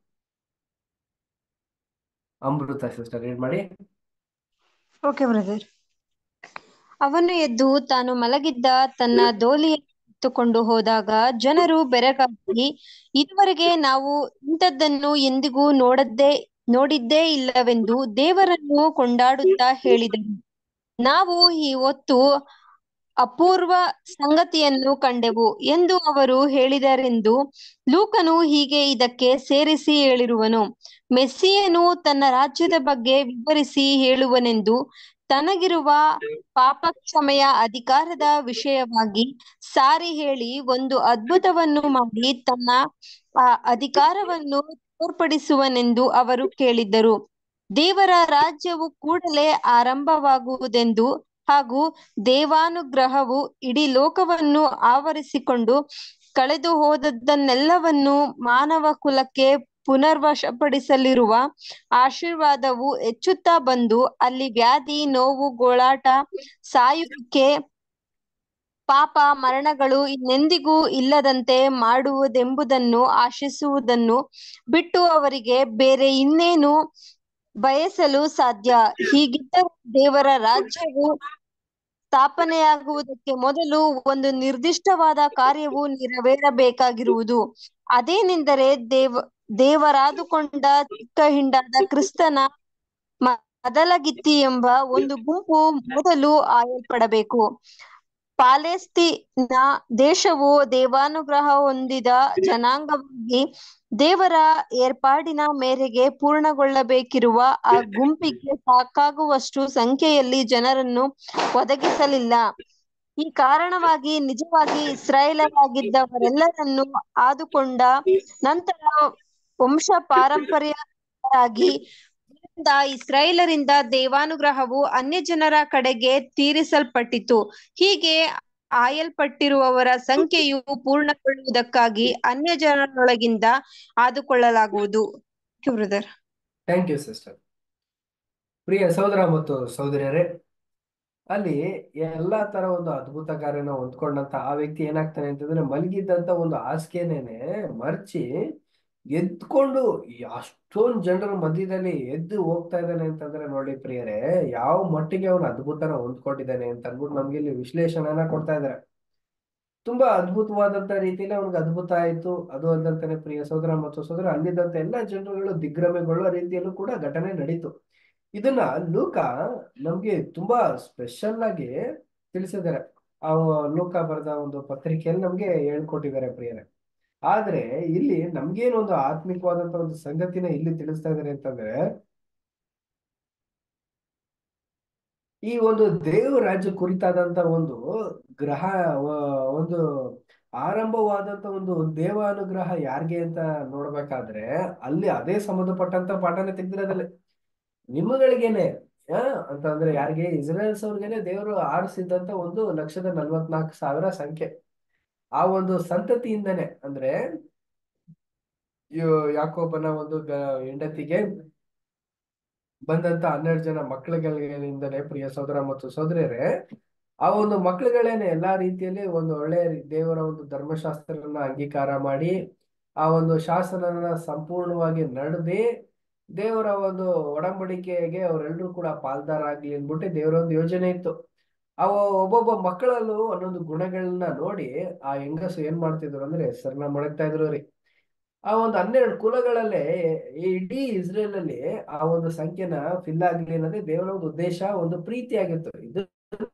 ಅಮೃತ ಸಿಸ್ಟರ್ ರೀಡ್ ಮಾಡಿ ಓಕೆ ಬ್ರದರ್ ಅವನು ಎದ್ದು ತಾನು ಮಲಗಿದ್ದ ತನ್ನ ದೋಲಿಯನ್ನು ಎತ್ತುಕೊಂಡು ಹೋದಾಗ ಜನರು ಬೆರಗಾಗಿ ಇದುವರೆಗೆ ನಾವು ಇಂಥದ್ದನ್ನು ಎಂದಿಗೂ ನೋಡದ್ದೇ ನೋಡಿದ್ದೇ ಇಲ್ಲವೆಂದು ದೇವರನ್ನು ಕೊಂಡಾಡುತ್ತಾ ಹೇಳಿದರು ನಾವು ಈ ಹೊತ್ತು ಅಪೂರ್ವ ಸಂಗತಿಯನ್ನು ಕಂಡೆವು ಎಂದು ಅವರು ಹೇಳಿದರೆಂದು ಲೂಕನು ಹೀಗೆ ಇದಕ್ಕೆ ಸೇರಿಸಿ ಹೇಳಿರುವನು ಮೆಸ್ಸಿಯನು ತನ್ನ ರಾಜ್ಯದ ಬಗ್ಗೆ ವಿವರಿಸಿ ಹೇಳುವನೆಂದು ತನಗಿರುವ ಪಾಪಕ್ಷಮೆಯ ಅಧಿಕಾರದ ವಿಷಯವಾಗಿ ಸಾರಿ ಹೇಳಿ ಒಂದು ಅದ್ಭುತವನ್ನು ಮಾಡಿ ತನ್ನ ಆ ಅಧಿಕಾರವನ್ನು ತೋರ್ಪಡಿಸುವನೆಂದು ಅವರು ಕೇಳಿದ್ದರು ದೇವರ ರಾಜ್ಯವು ಕೂಡಲೇ ಆರಂಭವಾಗುವುದೆಂದು ಹಾಗೂ ದೇವಾನುಗ್ರಹವು ಇಡೀ ಲೋಕವನ್ನು ಆವರಿಸಿಕೊಂಡು ಕಳೆದು ಹೋದದ್ದನ್ನೆಲ್ಲವನ್ನು ಮಾನವ ಕುಲಕ್ಕೆ ಪುನರ್ವಶಪಡಿಸಲಿರುವ ಆಶೀರ್ವಾದವು ಹೆಚ್ಚುತ್ತಾ ಬಂದು ಅಲ್ಲಿ ವ್ಯಾಧಿ ನೋವು ಗೋಳಾಟ ಸಾಯುವಿಕೆ ಪಾಪ ಮರಣಗಳು ಇನ್ನೆಂದಿಗೂ ಇಲ್ಲದಂತೆ ಮಾಡುವುದೆಂಬುದನ್ನು ಆಶಿಸುವುದನ್ನು ಬಿಟ್ಟು ಅವರಿಗೆ ಬೇರೆ ಇನ್ನೇನು ಬಯಸಲು ಸಾಧ್ಯ ಹೀಗಿದ್ದರೂ ದೇವರ ರಾಜ್ಯವು ಸ್ಥಾಪನೆಯಾಗುವುದಕ್ಕೆ ಮೊದಲು ಒಂದು ನಿರ್ದಿಷ್ಟವಾದ ಕಾರ್ಯವು ನೆರವೇರಬೇಕಾಗಿರುವುದು ಅದೇನೆಂದರೆ ದೇವ ದೇವರಾದುಕೊಂಡ ಚಿಕ್ಕ ಹಿಂಡಾದ ಕ್ರಿಸ್ತನ ಮದಲಗಿತ್ತಿ ಎಂಬ ಒಂದು ಗುಂಪು ಮೊದಲು ಆಯಲ್ಪಡಬೇಕು ಪಾಲೆಸ್ತೀನ ದೇಶವು ದೇವಾನುಗ್ರಹ ಹೊಂದಿದ ಜನಾಂಗವಾಗಿ ದೇವರ ಏರ್ಪಾಡಿನ ಮೇರೆಗೆ ಪೂರ್ಣಗೊಳ್ಳಬೇಕಿರುವ ಆ ಗುಂಪಿಗೆ ಸಾಕಾಗುವಷ್ಟು ಸಂಖ್ಯೆಯಲ್ಲಿ ಜನರನ್ನು ಒದಗಿಸಲಿಲ್ಲ ಈ ಕಾರಣವಾಗಿ ನಿಜವಾಗಿ ಇಸ್ರಾಯೇಲರಾಗಿದ್ದವರೆಲ್ಲರನ್ನು ಆದುಕೊಂಡ ನಂತರ ವಂಶ ಪಾರಂಪರ್ಯರಾಗಿ ಇಸ್ರಾಯೇಲರಿಂದ ದೇವಾನುಗ್ರಹವು ಅನ್ಯ ಜನರ ಕಡೆಗೆ ತೀರಿಸಲ್ಪಟ್ಟಿತು ಹೀಗೆ ಆಯಲ್ಪಟ್ಟಿರುವವರ ಸಂಖ್ಯೆಯು ಪೂರ್ಣಗೊಳ್ಳುವುದಕ್ಕಾಗಿ ಅನ್ಯ ಜನರೊಳಗಿಂದ ಆದುಕೊಳ್ಳಲಾಗುವುದು ಬ್ರದರ್ ಥ್ಯಾಂಕ್ ಯು ಸಿಸ್ಟರ್ ಪ್ರಿಯ ಸಹೋದರ ಮತ್ತು ಸಹೋದರಿಯರೇ ಅಲ್ಲಿ ಎಲ್ಲಾ ತರ ಒಂದು ಅದ್ಭುತ ಕಾರ್ಯನ ಹೊಂದ್ಕೊಂಡಂತ ಆ ವ್ಯಕ್ತಿ ಏನಾಗ್ತಾನೆ ಅಂತಂದ್ರೆ ಮಲಗಿದ್ದಂತ ಒಂದು ಹಾಸಿಗೆನೇನೆ ಮರ್ಚಿ ಎದ್ಕೊಂಡು ಅಷ್ಟೊಂದು ಜನರ ಮಧ್ಯದಲ್ಲಿ ಎದ್ದು ಹೋಗ್ತಾ ಇದ್ದಾನೆ ಅಂತಂದ್ರೆ ನೋಡಿ ಪ್ರಿಯರೇ ಯಾವ ಮಟ್ಟಿಗೆ ಅವನು ಅದ್ಭುತನ ಹೊಂದ್ಕೊಂಡಿದ್ದಾನೆ ಅಂತ ಅಂದ್ಬಿಟ್ಟು ನಮ್ಗೆ ಇಲ್ಲಿ ವಿಶ್ಲೇಷಣೆನ ಕೊಡ್ತಾ ಇದಾರೆ ತುಂಬಾ ಅದ್ಭುತವಾದಂತ ರೀತಿಯಲ್ಲಿ ಅವ್ನಿಗೆ ಅದ್ಭುತ ಆಯ್ತು ಅದು ಅಲ್ಲದಂತಾನೆ ಪ್ರಿಯ ಸಹೋದರ ಮತ್ತು ಸಹೋದರ ಅಲ್ಲಿದ್ದಂತ ಎಲ್ಲಾ ಜನರುಗಳು ದಿಗ್ಭ್ರಮೆಗೊಳ್ಳೋ ರೀತಿಯಲ್ಲೂ ಕೂಡ ಘಟನೆ ನಡೀತು ಇದನ್ನ ಲೂಕ ನಮ್ಗೆ ತುಂಬಾ ಸ್ಪೆಷಲ್ ಆಗಿ ತಿಳಿಸಿದ್ದಾರೆ ಆ ಲೂಕ ಬರೆದ ಒಂದು ಪತ್ರಿಕೆಯಲ್ಲಿ ನಮ್ಗೆ ಹೇಳ್ಕೊಟ್ಟಿದ್ದಾರೆ ಪ್ರಿಯರೇ ಆದ್ರೆ ಇಲ್ಲಿ ನಮ್ಗೇನೊಂದು ಆತ್ಮಿಕವಾದಂತ ಒಂದು ಸಂಗತಿನ ಇಲ್ಲಿ ತಿಳಿಸ್ತಾ ಇದ್ದಾರೆ ಅಂತಂದ್ರೆ ಈ ಒಂದು ದೇವ ರಾಜ್ಯ ಕುರಿತಾದಂತ ಒಂದು ಗ್ರಹ ಒಂದು ಆರಂಭವಾದಂತ ಒಂದು ದೇವಾನುಗ್ರಹ ಯಾರಿಗೆ ಅಂತ ನೋಡ್ಬೇಕಾದ್ರೆ ಅಲ್ಲಿ ಅದೇ ಸಂಬಂಧಪಟ್ಟಂತ ಪಾಠನೇ ತೆಗ್ದಿರೋದಲ್ಲಿ ನಿಮ್ಮಗಳಿಗೇನೆ ಆ ಅಂತಂದ್ರೆ ಯಾರಿಗೆ ಇಸ್ರೇಲ್ಸ್ ಅವ್ರಿಗೇನೆ ದೇವರು ಆರಿಸಿದಂತ ಒಂದು ಲಕ್ಷದ ನಲ್ವತ್ನಾಲ್ಕು ಸಾವಿರ ಸಂಖ್ಯೆ ಆ ಒಂದು ಸಂತತಿಯಿಂದನೇ ಅಂದ್ರೆ ಯಾಕೋಬನ ಒಂದು ಹೆಂಡತಿಗೆ ಬಂದಂತ ಹನ್ನೆರಡು ಜನ ಮಕ್ಕಳುಗಳಿಂದಲೇ ಪ್ರಿಯ ಸಹೋದರ ಮತ್ತು ಸಹೋದರಿಯರೇ ಆ ಒಂದು ಮಕ್ಕಳುಗಳೇನೆ ಎಲ್ಲಾ ರೀತಿಯಲ್ಲಿ ಒಂದು ಒಳ್ಳೆ ದೇವರ ಒಂದು ಧರ್ಮಶಾಸ್ತ್ರನ ಅಂಗೀಕಾರ ಮಾಡಿ ಆ ಒಂದು ಶಾಸನನ ಸಂಪೂರ್ಣವಾಗಿ ನಡೆದಿ ದೇವರ ಒಂದು ಒಡಂಬಡಿಕೆಗೆ ಅವರೆಲ್ಲರೂ ಕೂಡ ಪಾಲ್ದಾರ ಆಗ್ಲಿ ಅಂದ್ಬಿಟ್ಟು ದೇವರ ಒಂದು ಯೋಜನೆ ಇತ್ತು ಅವ ಒಬ್ಬೊಬ್ಬ ಮಕ್ಕಳಲ್ಲೂ ಒಂದೊಂದು ಗುಣಗಳನ್ನ ನೋಡಿ ಆ ಹೆಂಗಸು ಏನ್ ಮಾಡ್ತಿದ್ರು ಅಂದ್ರೆ ಹೆಸರನ್ನ ಮಡಗ್ತಾ ಇದ್ರು ರೀ ಆ ಒಂದು ಹನ್ನೆರಡು ಕುಲಗಳಲ್ಲೇ ಇಡೀ ಇಸ್ರೇಲ್ ಅಲ್ಲಿ ಆ ಒಂದು ಸಂಖ್ಯೆನ ಫಿಲ್ ಆಗ್ಲಿ ಅನ್ನೋದೇ ದೇವರ ಒಂದು ಉದ್ದೇಶ ಒಂದು ಪ್ರೀತಿ ಆಗಿತ್ತು ಇದು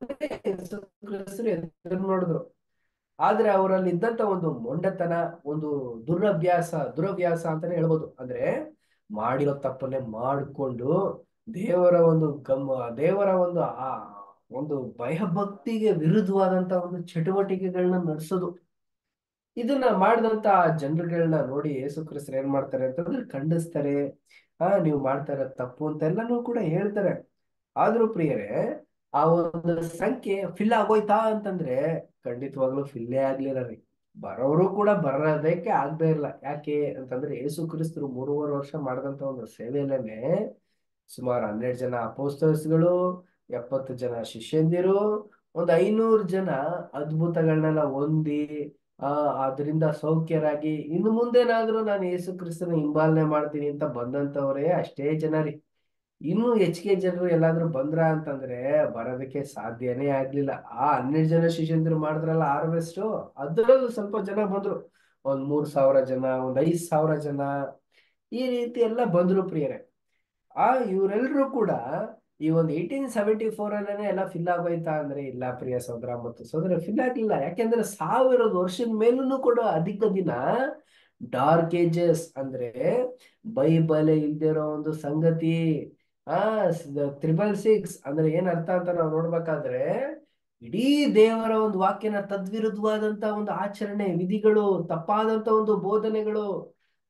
ನೋಡಿದ್ರು ಆದ್ರೆ ಅವರಲ್ಲಿ ಇದ್ದಂತ ಒಂದು ಮೊಂಡತನ ಒಂದು ದುರಭ್ಯಾಸ ದುರಭ್ಯಾಸ ಅಂತಾನೆ ಹೇಳ್ಬೋದು ಅಂದ್ರೆ ಮಾಡಿರೋ ತಪ್ಪನ್ನೇ ಮಾಡಿಕೊಂಡು ದೇವರ ಒಂದು ಗಮ್ಮ ದೇವರ ಒಂದು ಆ ಒಂದು ಭಯಭಕ್ತಿಗೆ ವಿರುದ್ಧವಾದಂತ ಒಂದು ಚಟುವಟಿಕೆಗಳನ್ನ ನಡೆಸೋದು ಇದನ್ನ ಮಾಡಿದಂತ ಜನರುಗಳನ್ನ ನೋಡಿ ಯೇಸು ಕ್ರಿಸ್ತರು ಏನ್ ಮಾಡ್ತಾರೆ ಅಂತಂದ್ರೆ ಖಂಡಿಸ್ತಾರೆ ಆ ನೀವು ಮಾಡ್ತಾ ಇರೋ ತಪ್ಪು ಅಂತೆಲ್ಲಾನು ಕೂಡ ಹೇಳ್ತಾರೆ ಆದ್ರೂ ಪ್ರಿಯರೇ ಆ ಒಂದು ಸಂಖ್ಯೆ ಫಿಲ್ ಆಗೋಯ್ತಾ ಅಂತಂದ್ರೆ ಖಂಡಿತವಾಗ್ಲೂ ಫಿಲ್ಲೇ ಆಗ್ಲಿಲ್ಲ ರೀ ಬರೋರು ಕೂಡ ಬರೋದಕ್ಕೆ ಆಗ್ದೇ ಇಲ್ಲ ಯಾಕೆ ಅಂತಂದ್ರೆ ಯೇಸು ಕ್ರಿಸ್ತರು ಮೂರುವರೆ ವರ್ಷ ಮಾಡಿದಂತ ಒಂದು ಸೇವೆಯಲ್ಲೇನೆ ಸುಮಾರು ಹನ್ನೆರಡು ಜನ ಅಪೋಸ್ತರ್ಸ್ಗಳು ಎಪ್ಪತ್ತು ಜನ ಶಿಷ್ಯಂದಿರು ಒಂದು ಐನೂರು ಜನ ಅದ್ಭುತಗಳನ್ನೆಲ್ಲ ಹೊಂದಿ ಆ ಅದರಿಂದ ಸೌಖ್ಯರಾಗಿ ಇನ್ನು ಮುಂದೇನಾದ್ರೂ ನಾನು ಯೇಸು ಕ್ರಿಸ್ತನ ಹಿಂಬಾಲನೆ ಮಾಡ್ತೀನಿ ಅಂತ ಬಂದಂತವ್ರೆ ಅಷ್ಟೇ ಜನ ರೀ ಇನ್ನು ಹೆಚ್ಚಿಗೆ ಜನರು ಎಲ್ಲಾದ್ರೂ ಬಂದ್ರ ಅಂತಂದ್ರೆ ಬರೋದಕ್ಕೆ ಸಾಧ್ಯನೇ ಆಗ್ಲಿಲ್ಲ ಆ ಹನ್ನೆರಡು ಜನ ಶಿಷ್ಯಂದಿರು ಮಾಡಿದ್ರಲ್ಲ ಹಾರ್ವೆಸ್ಟ್ ಅದ್ರಲ್ಲೂ ಸ್ವಲ್ಪ ಜನ ಬಂದ್ರು ಒಂದ್ ಮೂರ್ ಸಾವಿರ ಜನ ಒಂದ್ ಐದ್ ಸಾವಿರ ಜನ ಈ ರೀತಿ ಎಲ್ಲ ಬಂದ್ರು ಪ್ರಿಯರೇ ಆ ಇವರೆಲ್ಲರೂ ಕೂಡ ಈ ಒಂದು ಏಯ್ಟೀನ್ ಸೆವೆಂಟಿ ಫೋರ್ ಅಲ್ಲೇ ಎಲ್ಲ ಫಿಲ್ ಆಗೋಯ್ತಾ ಅಂದ್ರೆ ಇಲ್ಲ ಪ್ರಿಯ ಸಹೋದರ ಮತ್ತು ಸಹೋದರ ಫಿಲ್ ಆಗ್ಲಿಲ್ಲ ಯಾಕೆಂದ್ರೆ ಸಾವಿರದ ವರ್ಷದ ಮೇಲೂ ಕೂಡ ಅಧಿಕ ದಿನ ಡಾರ್ಕ್ ಏಜಸ್ ಅಂದ್ರೆ ಬೈಬಲ್ ಇಲ್ದಿರೋ ಒಂದು ಸಂಗತಿ ಆ ತ್ರಿಬಲ್ ಸಿಕ್ಸ್ ಅಂದ್ರೆ ಏನ್ ಅರ್ಥ ಅಂತ ನಾವು ನೋಡ್ಬೇಕಾದ್ರೆ ಇಡೀ ದೇವರ ಒಂದು ವಾಕ್ಯನ ತದ್ವಿರುದ್ಧವಾದಂತ ಒಂದು ಆಚರಣೆ ವಿಧಿಗಳು ತಪ್ಪಾದಂತ ಒಂದು ಬೋಧನೆಗಳು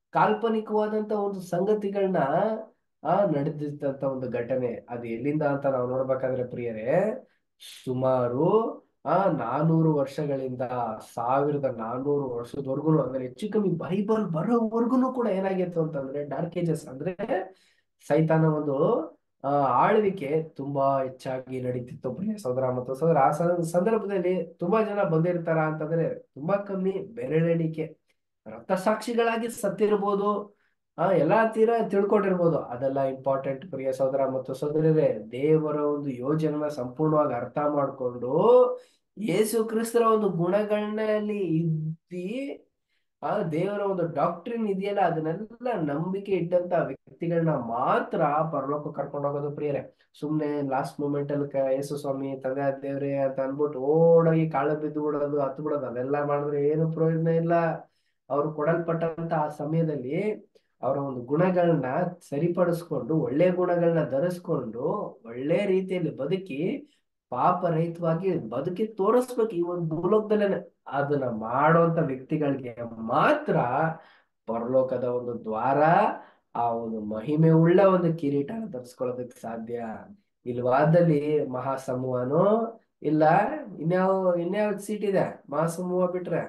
ಕಾಲ್ಪನಿಕವಾದಂತ ಒಂದು ಸಂಗತಿಗಳನ್ನ ಆ ನಡೆದಿದ್ದಂತ ಒಂದು ಘಟನೆ ಅದು ಎಲ್ಲಿಂದ ಅಂತ ನಾವು ನೋಡ್ಬೇಕಾದ್ರೆ ಪ್ರಿಯರೇ ಸುಮಾರು ಆ ನಾನೂರು ವರ್ಷಗಳಿಂದ ಸಾವಿರದ ನಾನೂರು ವರ್ಷದವರೆಗೂ ಅಂದ್ರೆ ಹೆಚ್ಚು ಕಮ್ಮಿ ಬೈಬಲ್ ಬರೋವರೆಗೂ ಕೂಡ ಏನಾಗಿತ್ತು ಅಂತಂದ್ರೆ ಡಾರ್ಕ್ ಏಜಸ್ ಅಂದ್ರೆ ಸೈತಾನ ಒಂದು ಆ ಆಳ್ವಿಕೆ ತುಂಬಾ ಹೆಚ್ಚಾಗಿ ನಡೀತಿತ್ತು ಪ್ರಿಯ ಸಹೋದರ ಮತ್ತು ಸಹೋದರ ಆ ಸಂ- ಸಂದರ್ಭದಲ್ಲಿ ತುಂಬಾ ಜನ ಬಂದಿರ್ತಾರ ಅಂತಂದ್ರೆ ತುಂಬಾ ಕಮ್ಮಿ ಬೆರಳೆಣಿಕೆ ರಕ್ತಸಾಕ್ಷಿಗಳಾಗಿ ಸತ್ತಿರ್ಬೋದು ಆ ಎಲ್ಲಾ ತೀರ ತಿಳ್ಕೊಂಡಿರ್ಬೋದು ಅದೆಲ್ಲ ಇಂಪಾರ್ಟೆಂಟ್ ಪ್ರಿಯ ಸಹೋದರ ಮತ್ತು ಸಹೋದರರೇ ದೇವರ ಒಂದು ಯೋಜನೆನ ಸಂಪೂರ್ಣವಾಗಿ ಅರ್ಥ ಮಾಡ್ಕೊಂಡು ಯೇಸು ಕ್ರಿಸ್ತರ ಒಂದು ಗುಣಗಳಲ್ಲಿ ಇದ್ದಿ ಆ ದೇವರ ಒಂದು ಡಾಕ್ಟ್ರಿನ್ ಇದೆಯಲ್ಲ ಅದನ್ನೆಲ್ಲ ನಂಬಿಕೆ ಇಟ್ಟಂತ ವ್ಯಕ್ತಿಗಳನ್ನ ಮಾತ್ರ ಪರಲೋಕ ಕರ್ಕೊಂಡು ಹೋಗೋದು ಪ್ರಿಯರೇ ಸುಮ್ನೆ ಲಾಸ್ಟ್ ಮೂಮೆಂಟ್ ಅಲ್ಲಿ ಕ- ಯೇಸು ಸ್ವಾಮಿ ತಂದೆ ಆದ ದೇವ್ರೆ ಅಂತ ಅನ್ಬಿಟ್ಟು ಓಡೋಗಿ ಕಾಳು ಬಿದ್ದು ಬಿಡೋದು ಹತ್ತು ಬಿಡೋದು ಅದೆಲ್ಲ ಮಾಡಿದ್ರೆ ಏನು ಪ್ರಯೋಜನ ಇಲ್ಲ ಅವ್ರು ಕೊಡಲ್ಪಟ್ಟಂತ ಆ ಸಮಯದಲ್ಲಿ ಅವರ ಒಂದು ಗುಣಗಳನ್ನ ಸರಿಪಡಿಸ್ಕೊಂಡು ಒಳ್ಳೆ ಗುಣಗಳನ್ನ ಧರಿಸ್ಕೊಂಡು ಒಳ್ಳೆ ರೀತಿಯಲ್ಲಿ ಬದುಕಿ ಪಾಪರಹಿತವಾಗಿ ಬದುಕಿ ತೋರಿಸ್ಬೇಕು ಈ ಒಂದು ಭೂಲೋಕದಲ್ಲೇನೆ ಅದನ್ನ ಮಾಡುವಂತ ವ್ಯಕ್ತಿಗಳಿಗೆ ಮಾತ್ರ ಪರಲೋಕದ ಒಂದು ದ್ವಾರ ಆ ಒಂದು ಮಹಿಮೆ ಉಳ್ಳ ಒಂದು ಕಿರೀಟನ ಧರಿಸ್ಕೊಳ್ಳೋದಕ್ಕೆ ಸಾಧ್ಯ ಇಲ್ವಾದಲ್ಲಿ ಮಹಾಸಮೂಹನು ಇಲ್ಲ ಇನ್ಯಾವ ಇನ್ಯಾವ ಸೀಟ್ ಇದೆ ಮಹಾಸಮೂಹ ಬಿಟ್ರೆ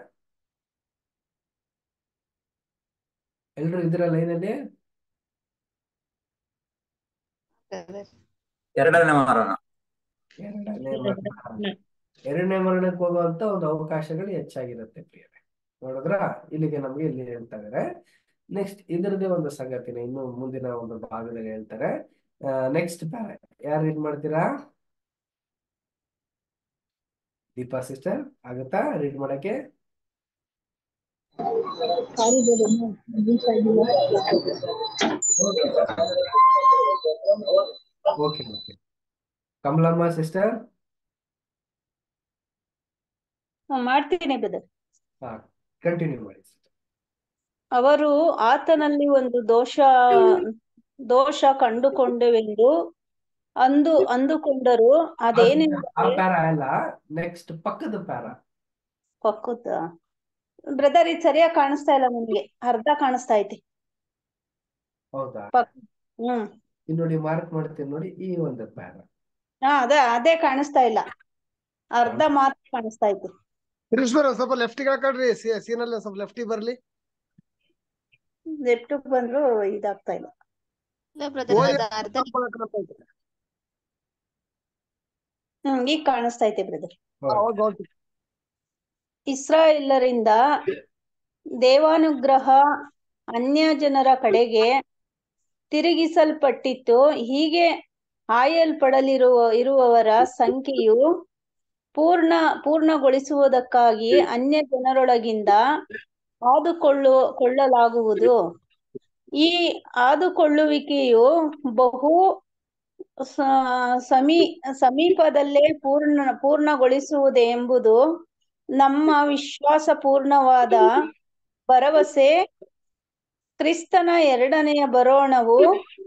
ಎಲ್ರು ಇದ್ರ ಲೈನಲ್ಲಿ ಎರಡನೇ ಮರಣ ಎರಡನೇ ಮರಣ ಎರಡನೇ ಮರಣಕ್ಕೆ ಹೋಗುವಂತ ಒಂದು ಅವಕಾಶಗಳು ಹೆಚ್ಚಾಗಿರುತ್ತೆ ಪ್ರಿಯರೇ ನೋಡಿದ್ರ ಇಲ್ಲಿಗೆ ನಮ್ಗೆ ಇಲ್ಲಿ ಹೇಳ್ತಾ ಇದಾರೆ ನೆಕ್ಸ್ಟ್ ಇದರದೇ ಒಂದು ಸಂಗತಿನ ಇನ್ನು ಮುಂದಿನ ಒಂದು ಭಾಗದಲ್ಲಿ ಹೇಳ್ತಾರೆ ನೆಕ್ಸ್ಟ್ ಪ್ಯಾರ ಯಾರು ರೀಡ್ ಮಾಡ್ತೀರಾ ದೀಪಾ ಸಿಸ್ಟರ್ ಆಗುತ್ತಾ ರೀಡ್ ಮಾಡಕ್ಕೆ ಓಕೆ ಓಕೆ ಕಮಲಮ್ಮ ಸಿಸ್ಟರ್ ಮಾಡ್ತೀನಿ ಬ್ರದರ್ ಹಾ ಕಂಟಿನ್ಯೂ ಮಾಡಿ sister. ಅವರು ಆತನಲ್ಲಿ ಒಂದು ದೋಷ ದೋಷ ಕಂಡುಕೊಂಡೆವೆಂದು ಅಂದು ಅಂದುಕೊಂಡರು ಆ ಅದೇನೆಂದರೆ ಪ್ಯಾರ ಅಲ್ಲ ನೆಕ್ಸ್ಟ್ ಪಕ್ಕದ ಪ್ಯಾರ ಪಕ್ಕದ ಬ್ರದರ್ ಇದು ಸರಿಯಾಗಿ ಕಾಣಿಸ್ತಾ ಇಲ್ಲ ನನಗೆ ಅರ್ಧ ಕಾಣಿಸ್ತಾ ಐತಿ ಹೌದಾ ಪಕ್ ಹ್ಮ್ ಇಲ್ಲಿ ನೋಡಿ ಮಾರ್ಕ್ ಮಾಡ್ತೀನಿ ನೋಡಿ ಈ ಒಂದು ಪ್ಯಾರ ಹಾ ಅದೇ ಅದೇ ಕಾಣಿಸ್ತಾ ಇಲ್ಲ ಅರ್ಧ ಮಾತ್ರ ಕಾಣಿಸ್ತಾ ಐತಿ ಕೃಷ್ಣರ ಸ್ವಲ್ಪ ಲೆಫ್ಟಿಗೆ ಹಾಕೊಳ್ರಿ ಸೀನ್ ಅಲ್ಲಿ ಸ್ವಲ್ಪ ಲೆಫ್ಟಿಗೆ ಬರ್ಲಿ ಲೆಫ್ಟ್ ಬಂದ್ರು ಇದಾಗ್ತಾ ಇಲ್ಲ ಇಲ್ಲ ಬ್ರದರ್ ಓದಿ ಅದು ಅರ್ಧ ಹ್ಮ್ ಈಗ ಕಾಣಿಸ್ತಾ ಐತೆ ಬ್ರದರ್ ಹೌದು ಹೌದು ಇಸ್ರಾಯೇಲರಿಂದ ದೇವಾನುಗ್ರಹ ಅನ್ಯ ಜನರ ಕಡೆಗೆ ತಿರುಗಿಸಲ್ಪಟ್ಟಿತ್ತು ಹೀಗೆ ಆಯಲ್ಪಡಲಿರುವ ಇರುವವರ ಸಂಖ್ಯೆಯು ಪೂರ್ಣ ಪೂರ್ಣಗೊಳಿಸುವುದಕ್ಕಾಗಿ ಅನ್ಯ ಜನರೊಳಗಿಂದ ಆದುಕೊಳ್ಳು ಕೊಳ್ಳಲಾಗುವುದು ಈ ಆದುಕೊಳ್ಳುವಿಕೆಯು ಬಹು ಸ- ಸಮೀ ಸಮೀಪದಲ್ಲೇ ಪೂರ್ಣ ಪೂರ್ಣಗೊಳಿಸುವುದು ಎಂಬುದು ನಮ್ಮ ವಿಶ್ವಾಸಪೂರ್ಣವಾದ ಭರವಸೆ ಕ್ರಿಸ್ತನ ಎರಡನೆಯ ಬರೋಣವು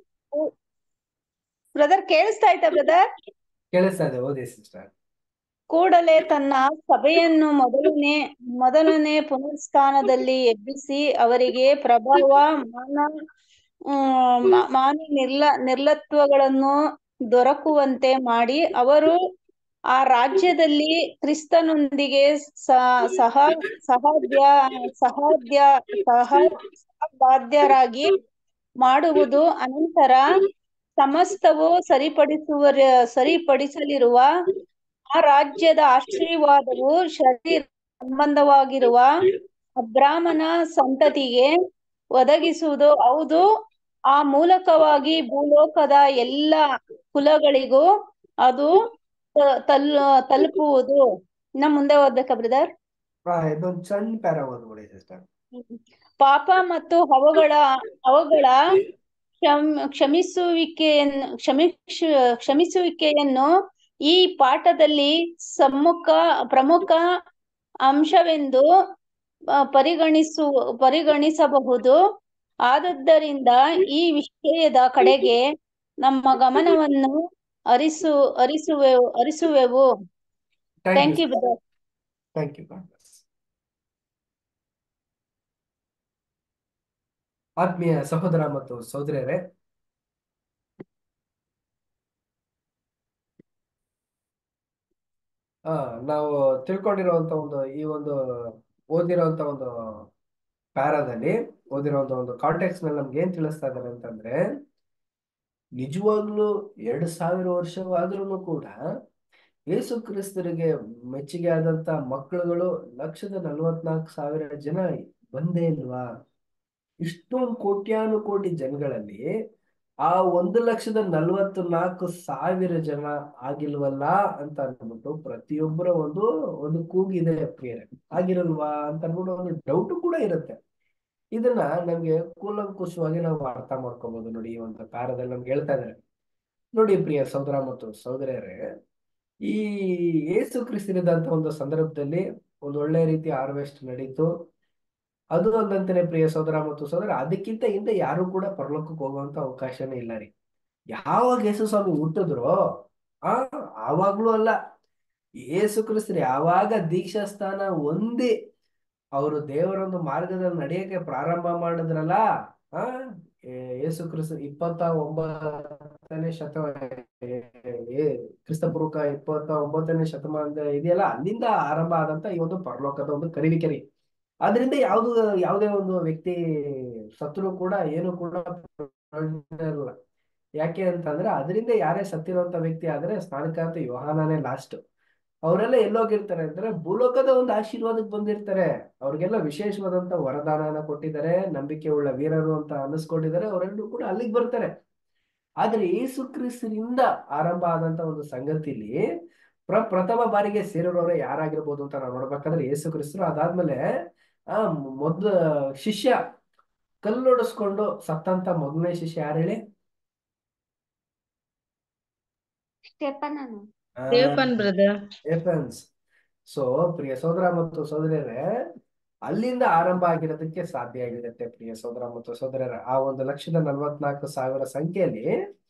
ಬ್ರದರ್ ಕೇಳಿಸ್ತಾ ಆಯ್ತಾ ಬ್ರದರ್ ಕೇಳಿಸ್ತಾ ಇದೆ ಓದಿ ಸಿಸ್ಟರ್ ಕೂಡಲೇ ತನ್ನ ಸಭೆಯನ್ನು ಮೊದಲನೇ ಮೊದಲನೇ ಪುನರುತ್ಥಾನದಲ್ಲಿ ಎಬ್ಬಿಸಿ ಅವರಿಗೆ ಪ್ರಭಾವ ಮಾನ ಹ್ಮ್, ಮಾ- ಮಾನ ನಿರ್ಲ ನಿರ್ಲತ್ವಗಳನ್ನು ದೊರಕುವಂತೆ ಮಾಡಿ ಅವರು ಆ ರಾಜ್ಯದಲ್ಲಿ ಕ್ರಿಸ್ತನೊಂದಿಗೆ ಸ- ಸಹ ಸಹಾಧ್ಯ ಸಹಾಧ್ಯ ಸಹ ಸಹಬಾಧ್ಯರಾಗಿ ಮಾಡುವುದು ಅನಂತರ ಸಮಸ್ತವು ಸರಿಪಡಿಸುವ ಸರಿಪಡಿಸಲಿರುವ ಆ ರಾಜ್ಯದ ಆಶೀರ್ವಾದವು ಶರೀರ ಸಂಬಂಧವಾಗಿರುವ ಅಬ್ರಾಮನ ಸಂತತಿಗೆ ಒದಗಿಸುವುದು ಹೌದು ಆ ಮೂಲಕವಾಗಿ ಭೂಲೋಕದ ಎಲ್ಲ ಕುಲಗಳಿಗೂ ಅದು ತ- ತಲ್ ತಲುಪುವುದು ಇನ್ನ ಮುಂದೆ ಓದ್ಬೇಕಾ ಬ್ರದರ್ ಹಾ ಇದೊಂದು ಸಣ್ಣ ಪ್ಯಾರ ಓದ್ಬಿಡಿ ಸಿಸ್ಟರ್ ಪಾಪ ಮತ್ತು ಅವುಗಳ ಅವುಗಳ ಕ್ಷಮ್ ಕ್ಷಮಿಸುವಿಕೆಯನ್ನು ಕ್ಷಮಿಕ್ಷ ಕ್ಷಮಿಸುವಿಕೆಯನ್ನು ಈ ಪಾಠದಲ್ಲಿ ಸಮ್ಮುಖ ಪ್ರಮುಖ ಅಂಶವೆಂದು ಆ, ಪರಿಗಣಿಸು ಪರಿಗಣಿಸಬಹುದು ಆದದ್ದರಿಂದ ಈ ವಿಷಯದ ಕಡೆಗೆ ನಮ್ಮ ಗಮನವನ್ನು ಹರಿಸು ಹರಿಸುವೆವು ಹರಿಸುವೆವು thank thank you you brother thank you God bless ಆತ್ಮೀಯ ಸಹೋದರ ಮತ್ತು ಸಹೋದರಿಯರೇ ಆ ನಾವು ತಿಳ್ಕೊಂಡಿರುವಂತ ಒಂದು ಈ ಒಂದು ಓದಿರುವಂತ ಒಂದು ಪ್ಯಾರಾದಲ್ಲಿ ಓದಿರುವಂತ ಒಂದು ಕಾಂಟೆಕ್ಸ್ಟ್ ನಲ್ಲಿ ನಮ್ಗೆ ಏನ್ ತಿಳಿಸ್ತಾ ಇದ್ದಾರೆ ಅಂತಂದ್ರೆ ನಿಜವಾಗ್ಲೂ ಎರಡ್ ಸಾವಿರ ವರ್ಷವಾದ್ರೂ ಕೂಡ ಯೇಸು ಕ್ರಿಸ್ತರಿಗೆ ಮೆಚ್ಚುಗೆ ಆದಂತ ಮಕ್ಕಳುಗಳು ಲಕ್ಷದ ನಲವತ್ನಾಲ್ಕು ಸಾವಿರ ಜನ ಬಂದೇ ಇಲ್ವಾ ಇಷ್ಟೊಂದು ಕೋಟ್ಯಾನು ಕೋಟಿ ಜನಗಳಲ್ಲಿ ಆ ಒಂದು ಲಕ್ಷದ ನಲವತ್ತು ನಾಲ್ಕು ಸಾವಿರ ಜನ ಆಗಿಲ್ವಲ್ಲ ಅಂತ ಅನ್ಬಿಟ್ಟು ಪ್ರತಿಯೊಬ್ಬರ ಒಂದು ಒಂದು ಕೂಗಿದೆ ಪ್ರಿಯರೇ ಆಗಿರಲ್ವಾ ಅಂತ ಅನ್ಬಿಟ್ಟು ಒಂದು ಡೌಟ್ ಕೂಡ ಇರುತ್ತೆ ಇದನ್ನ ನಮ್ಗೆ ಕೂಲಂಕುಷವಾಗಿ ನಾವು ಅರ್ಥ ಮಾಡ್ಕೋಬಹುದು ನೋಡಿ ಈ ಒಂದು ಪ್ಯಾರದಲ್ಲಿ ನಮ್ಗೆ ಹೇಳ್ತಾ ಇದಾರೆ ನೋಡಿ ಪ್ರಿಯ ಸಹೋದರ ಮತ್ತು ಸಹೋದರಿಯರೇ ಈ ಏಸು ಕ್ರಿಸ್ತನಿದಂತ ಒಂದು ಸಂದರ್ಭದಲ್ಲಿ ಒಂದು ಒಳ್ಳೆ ರೀತಿ ಹಾರ್ವೆಸ್ಟ್ ನಡೀತು ಅದು ಅಲ್ಲಂತಾನೆ ಪ್ರಿಯ ಸಹೋದರ ಮತ್ತು ಸಹೋದರ ಅದಕ್ಕಿಂತ ಹಿಂದೆ ಯಾರು ಕೂಡ ಪರಲೋಕಕ್ಕೆ ಹೋಗುವಂತ ಅವಕಾಶನೇ ಇಲ್ಲ ರೀ ಯಾವಾಗ ಯೇಸು ಸ್ವಾಮಿ ಹುಟ್ಟಿದ್ರೋ ಆ ಆವಾಗ್ಲೂ ಅಲ್ಲ ಯೇಸು ಕ್ರಿಸ್ತರು ಯಾವಾಗ ದೀಕ್ಷಾ ಸ್ಥಾನ ಹೊಂದಿ ಅವರು ದೇವರ ಒಂದು ಮಾರ್ಗದಲ್ಲಿ ನಡೆಯಕ್ಕೆ ಪ್ರಾರಂಭ ಮಾಡಿದ್ರಲ್ಲ ಆ ಯೇಸು ಕ್ರಿಸ್ತ ಇಪ್ಪತ್ತ ಒಂಬತ್ತನೇ ಶತಮಾನ ಕ್ರಿಸ್ತ ಪೂರ್ವಕ ಇಪ್ಪತ್ತ ಒಂಬತ್ತನೇ ಶತಮಾನದ ಇದೆಯಲ್ಲ ಅಲ್ಲಿಂದ ಆರಂಭ ಆದಂತ ಈ ಒಂದು ಪರಲೋಕದ ಒಂದು ಕರಿವಿಕೆ ರೀ ಆದ್ರಿಂದ ಯಾವ್ದು ಯಾವುದೇ ಒಂದು ವ್ಯಕ್ತಿ ಸತ್ರು ಕೂಡ ಏನು ಕೂಡ ಪ್ರಯೋಜನ ಇರಲ್ಲ ಯಾಕೆ ಅಂತಂದ್ರೆ ಅದರಿಂದ ಯಾರೇ ಸತ್ತಿರುವಂತ ವ್ಯಕ್ತಿ ಆದ್ರೆ ಸ್ನಾನಕಾಂತ ಯೋಹಾನನೇ ಲಾಸ್ಟ್ ಅವರೆಲ್ಲ ಎಲ್ಲೋಗಿರ್ತಾರೆ ಅಂದ್ರೆ ಭೂಲೋಕದ ಒಂದು ಆಶೀರ್ವಾದಕ್ಕೆ ಬಂದಿರ್ತಾರೆ ಅವ್ರಿಗೆಲ್ಲ ವಿಶೇಷವಾದಂತ ವರದಾನನ ಕೊಟ್ಟಿದ್ದಾರೆ ನಂಬಿಕೆ ಉಳ್ಳ ವೀರರು ಅಂತ ಅನ್ನಿಸ್ಕೊಂಡಿದ್ದಾರೆ ಅವರೆಲ್ಲರೂ ಕೂಡ ಅಲ್ಲಿಗೆ ಬರ್ತಾರೆ ಆದ್ರೆ ಯೇಸು ಕ್ರಿಸ್ತರಿಂದ ಆರಂಭ ಆದಂತ ಒಂದು ಸಂಗತಿಲಿ ಪ್ರ ಪ್ರಥಮ ಬಾರಿಗೆ ಸೇರಿರೋರು ಯಾರಾಗಿರ್ಬೋದು ಅಂತ ನಾವು ನೋಡ್ಬೇಕಾದ್ರೆ ಯೇಸು ಕ್ರಿಸ್ತರು ಅದಾದ್ಮೇಲೆ ಆ ಮೊದ್ಲ ಶಿಷ್ಯ ಕಲ್ಲೊಡಿಸ್ಕೊಂಡು ಸತ್ತಂತ ಮೊದಲನೇ ಶಿಷ್ಯ ಯಾರು ಹೇಳಿ ಸ್ಟೆಫನನು ಆ, ಸ್ಟೇಫನ್ ಬ್ರದರ್ ಏಫೆನ್ಸ್ ಸೊ ಪ್ರಿಯ ಸೋದರ ಮತ್ತು ಸೋದರಿಯರೇ ಅಲ್ಲಿಂದ ಆರಂಭ ಆಗಿರೋದಕ್ಕೆ ಸಾಧ್ಯ ಆಗಿರುತ್ತೆ ಪ್ರಿಯ ಸೋದರ ಮತ್ತು ಸೋದರರ ಆ ಒಂದು ಲಕ್ಷದ ನಲವತ್ನಾಲ್ಕು ಸಾವಿರ ಸಂಖ್ಯೆಯಲ್ಲಿ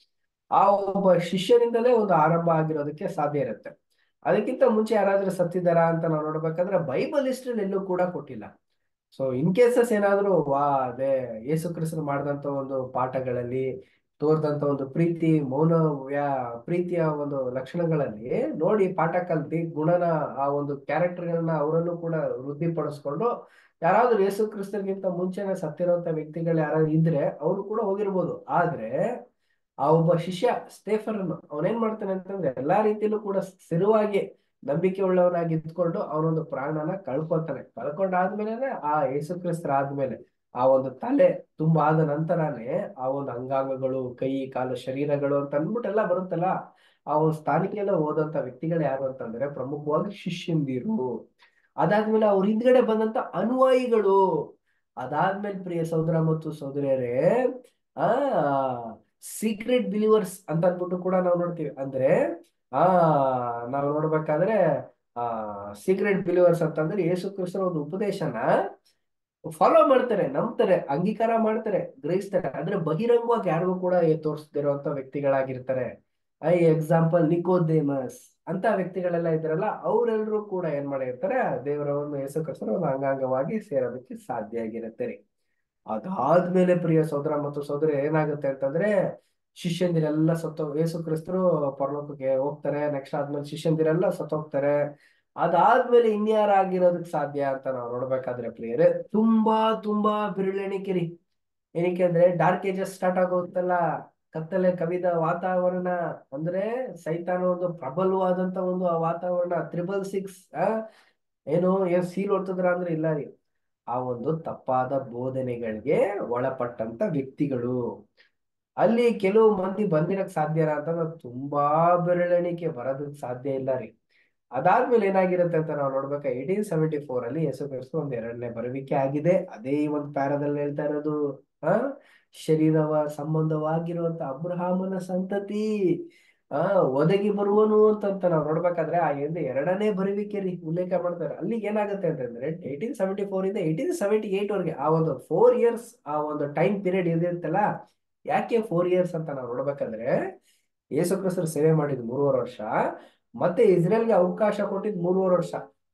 ಆ ಒಬ್ಬ ಶಿಷ್ಯನಿಂದಲೇ ಒಂದು ಆರಂಭ ಆಗಿರೋದಕ್ಕೆ ಸಾಧ್ಯ ಇರುತ್ತೆ ಅದಕ್ಕಿಂತ ಮುಂಚೆ ಯಾರಾದ್ರೂ ಸತ್ತಿದ್ದಾರಾ ಅಂತ ನಾವು ನೋಡ್ಬೇಕಾದ್ರೆ ಬೈಬಲ್ ಹಿಸ್ಟ್ರಿಯಲ್ಲಿ ಎಲ್ಲೂ ಕೂಡ ಕೊಟ್ಟಿಲ್ಲ ಸೊ ಇನ್ ಕೇಸಸ್ ಏನಾದ್ರು ವಾ ಅದೇ ಯೇಸು ಕ್ರಿಸ್ತರು ಮಾಡಿದಂತ ಒಂದು ಪಾಠಗಳಲ್ಲಿ ತೋರ್ದಂತ ಒಂದು ಪ್ರೀತಿ ಮೌನ ವ್ಯಾ ಪ್ರೀತಿಯ ಒಂದು ಲಕ್ಷಣಗಳಲ್ಲಿ ನೋಡಿ ಪಾಠ ಕಲ್ತಿ ಗುಣನ ಆ ಒಂದು ಕ್ಯಾರೆಕ್ಟರ್ಗಳನ್ನ ಅವರಲ್ಲೂ ಕೂಡ ವೃದ್ಧಿಪಡಿಸ್ಕೊಂಡು ಯಾರಾದ್ರೂ ಯೇಸು ಕ್ರಿಸ್ತರಿಗಿಂತ ಮುಂಚೆನೆ ಸತ್ತಿರುವಂತ ವ್ಯಕ್ತಿಗಳು ಯಾರಾದ್ರೂ ಇದ್ರೆ ಅವರು ಕೂಡ ಹೋಗಿರ್ಬೋದು ಆದ್ರೆ ಆ ಒಬ್ಬ ಶಿಷ್ಯ ಸ್ಟೇಫನ್ ಅವನೇನ್ ಮಾಡ್ತಾನೆ ಅಂತಂದ್ರೆ ಎಲ್ಲಾ ರೀತಿಯಲ್ಲೂ ಕೂಡ ಸ್ಥಿರವಾಗಿ ನಂಬಿಕೆ ಉಳ್ಳವನಾಗಿ ಇದ್ಕೊಂಡು ಅವನೊಂದು ಪ್ರಾಣನ ಕಳ್ಕೊತಾನೆ ಕಳ್ಕೊಂಡಾದ್ಮೇಲೆ ಆ ಯೇಸು ಕ್ರಿಸ್ತರ ಆದ್ಮೇಲೆ ಆ ಒಂದು ತಲೆ ತುಂಬಾ ಆದ ನಂತರನೇ ಆ ಒಂದು ಅಂಗಾಂಗಗಳು ಕೈ ಕಾಲು ಶರೀರಗಳು ಅಂತ ಅಂದ್ಬಿಟ್ಟು ಎಲ್ಲ ಬರುತ್ತಲ್ಲ ಆ ಒಂದು ಸ್ಥಾನಕ್ಕೆಲ್ಲ ಹೋದಂತ ವ್ಯಕ್ತಿಗಳು ಯಾರು ಅಂತಂದ್ರೆ ಪ್ರಮುಖವಾಗಿ ಶಿಷ್ಯಂದಿರು ಅದಾದ್ಮೇಲೆ ಅವ್ರ ಹಿಂದ್ಗಡೆ ಬಂದಂತ ಅನುಯಾಯಿಗಳು ಅದಾದ್ಮೇಲೆ ಪ್ರಿಯ ಸಹೋದರ ಮತ್ತು ಸಹೋದರಿಯರೇ ಆ ಸೀಕ್ರೆಟ್ ಬಿಲೀವರ್ಸ್ ಅಂತ ಅಂದ್ಬಿಟ್ಟು ಕೂಡ ನಾವು ನೋಡ್ತೀವಿ ಅಂದ್ರೆ ಆ ನಾವು ನೋಡ್ಬೇಕಾದ್ರೆ ಆ ಸೀಕ್ರೆಟ್ ಬಿಲೀವರ್ಸ್ ಅಂತಂದ್ರೆ ಯೇಸು ಕ್ರಿಸ್ತನ ಒಂದು ಉಪದೇಶನ ಫಾಲೋ ಮಾಡ್ತಾರೆ ನಂಬ್ತಾರೆ ಅಂಗೀಕಾರ ಮಾಡ್ತಾರೆ ಗ್ರಹಿಸ್ತಾರೆ ಆದ್ರೆ ಬಹಿರಂಗವಾಗಿ ಯಾರಿಗೂ ಕೂಡ ತೋರಿಸ್ದಿರುವಂತ ವ್ಯಕ್ತಿಗಳಾಗಿರ್ತಾರೆ ಐ ಎಕ್ಸಾಂಪಲ್ ನಿಕೋದೇಮಸ್ ಅಂತ ವ್ಯಕ್ತಿಗಳೆಲ್ಲ ಇದ್ರಲ್ಲ ಅವರೆಲ್ಲರೂ ಕೂಡ ಏನ್ ಮಾಡಿರ್ತಾರೆ ದೇವರ ಒಂದು ಯೇಸು ಕ್ರಿಸ್ತನ ಒಂದು ಅಂಗಾಂಗವಾಗಿ ಸೇರೋದಕ್ಕೆ ಸಾಧ್ಯ ಆಗಿರುತ್ತೆ ರೀ ಅದಾದ್ಮೇಲೆ ಪ್ರಿಯ ಸೋದರ ಮತ್ತು ಸೋದರಿ ಏನಾಗುತ್ತೆ ಅಂತಂದ್ರೆ ಶಿಷ್ಯಂದಿರೆಲ್ಲ ಸತ್ತು ಯೇಸು ಕ್ರಿಸ್ತರು ಪರಲೋಕಕ್ಕೆ ಹೋಗ್ತಾರೆ ನೆಕ್ಸ್ಟ್ ಆದ್ಮೇಲೆ ಶಿಷ್ಯಂದಿರೆಲ್ಲ ಸತ್ತೋಗ್ತಾರೆ ಅದಾದ್ಮೇಲೆ ಇನ್ಯಾರಾಗಿರೋದಕ್ಕೆ ಸಾಧ್ಯ ಅಂತ ನಾವು ನೋಡ್ಬೇಕಾದ್ರೆ ಪ್ರಿಯರೇ ತುಂಬಾ ತುಂಬಾ ಬಿರುಳೆಣಿಕೆ ರೀ ಏನಕ್ಕೆ ಅಂದ್ರೆ ಡಾರ್ಕ್ ಏಜಸ್ ಸ್ಟಾರ್ಟ್ ಆಗೋತ್ತಲ್ಲ ಕತ್ತಲೆ ಕವಿದ ವಾತಾವರಣ ಅಂದ್ರೆ ಸೈತಾನ ಒಂದು ಪ್ರಬಲವಾದಂತ ಒಂದು ಆ ವಾತಾವರಣ ತ್ರಿಬಲ್ ಸಿಕ್ಸ್ ಆ ಏನು ಏನ್ ಸೀಲ್ ಹೊಡ್ತದ್ರ ಅಂದ್ರೆ ಇಲ್ಲ ರೀ ಆ ಒಂದು ತಪ್ಪಾದ ಬೋಧನೆಗಳಿಗೆ ಒಳಪಟ್ಟಂತ ವ್ಯಕ್ತಿಗಳು ಅಲ್ಲಿ ಕೆಲವು ಮಂದಿ ಬಂದಿರಕ್ ಸಾಧ್ಯನಾ ಅಂತಂದ್ರೆ ತುಂಬಾ ಬೆರಳೆಣಿಕೆ ಬರೋದಕ್ಕೆ ಸಾಧ್ಯ ಇಲ್ಲ ರೀ ಅದಾದ್ಮೇಲೆ ಏನಾಗಿರುತ್ತೆ ಅಂತ ನಾವು ನೋಡ್ಬೇಕು ಏಟೀನ್ ಸೆವೆಂಟಿ ಫೋರ್ ಅಲ್ಲಿ ಯೇಸು ಕ್ರಿಸ್ತು ಒಂದ್ ಎರಡನೇ ಬರುವಿಕೆ ಆಗಿದೆ ಅದೇ ಈ ಒಂದು ಪ್ಯಾರದಲ್ಲಿ ಹೇಳ್ತಾ ಇರೋದು ಆ ಶರೀರವ ಸಂಬಂಧವಾಗಿರುವಂತ ಅಬ್ರಹಾಮನ ಸಂತತಿ ಆ ಒದಗಿ ಬರುವನು ಅಂತಂತ ನಾವು ನೋಡ್ಬೇಕಾದ್ರೆ ಆ ಎಂದು ಎರಡನೇ ಬರುವಿಕೆ ರೀ ಉಲ್ಲೇಖ ಮಾಡ್ತಾರೆ ಅಲ್ಲಿಗೆ ಏನಾಗುತ್ತೆ ಅಂತಂದ್ರೆ ಏಟೀನ್ ಸೆವೆಂಟಿ ಫೋರ್ ಇಂದ ಏಟೀನ್ ಸೆವೆಂಟಿ ಏಟ್ ವರೆಗೆ ಆ ಒಂದು ಫೋರ್ ಇಯರ್ಸ್ ಆ ಒಂದು ಟೈಮ್ ಪೀರಿಯಡ್ ಇದಿರುತ್ತಲ್ಲ ಯಾಕೆ ಫೋರ್ ಇಯರ್ಸ್ ಅಂತ ನಾವು ನೋಡ್ಬೇಕಾದ್ರೆ ಯೇಸು ಕ್ರಿಸ್ತರು ಸೇವೆ ಮಾಡಿದ್ ಮೂರುವರೆ ವರ್ಷ ಮತ್ತೆ ಇಸ್ರೇಲ್ಗೆ ಅವಕಾಶ ಕೊಟ್ಟಿದ್ ಮೂರುವರೆ ವರ್ಷ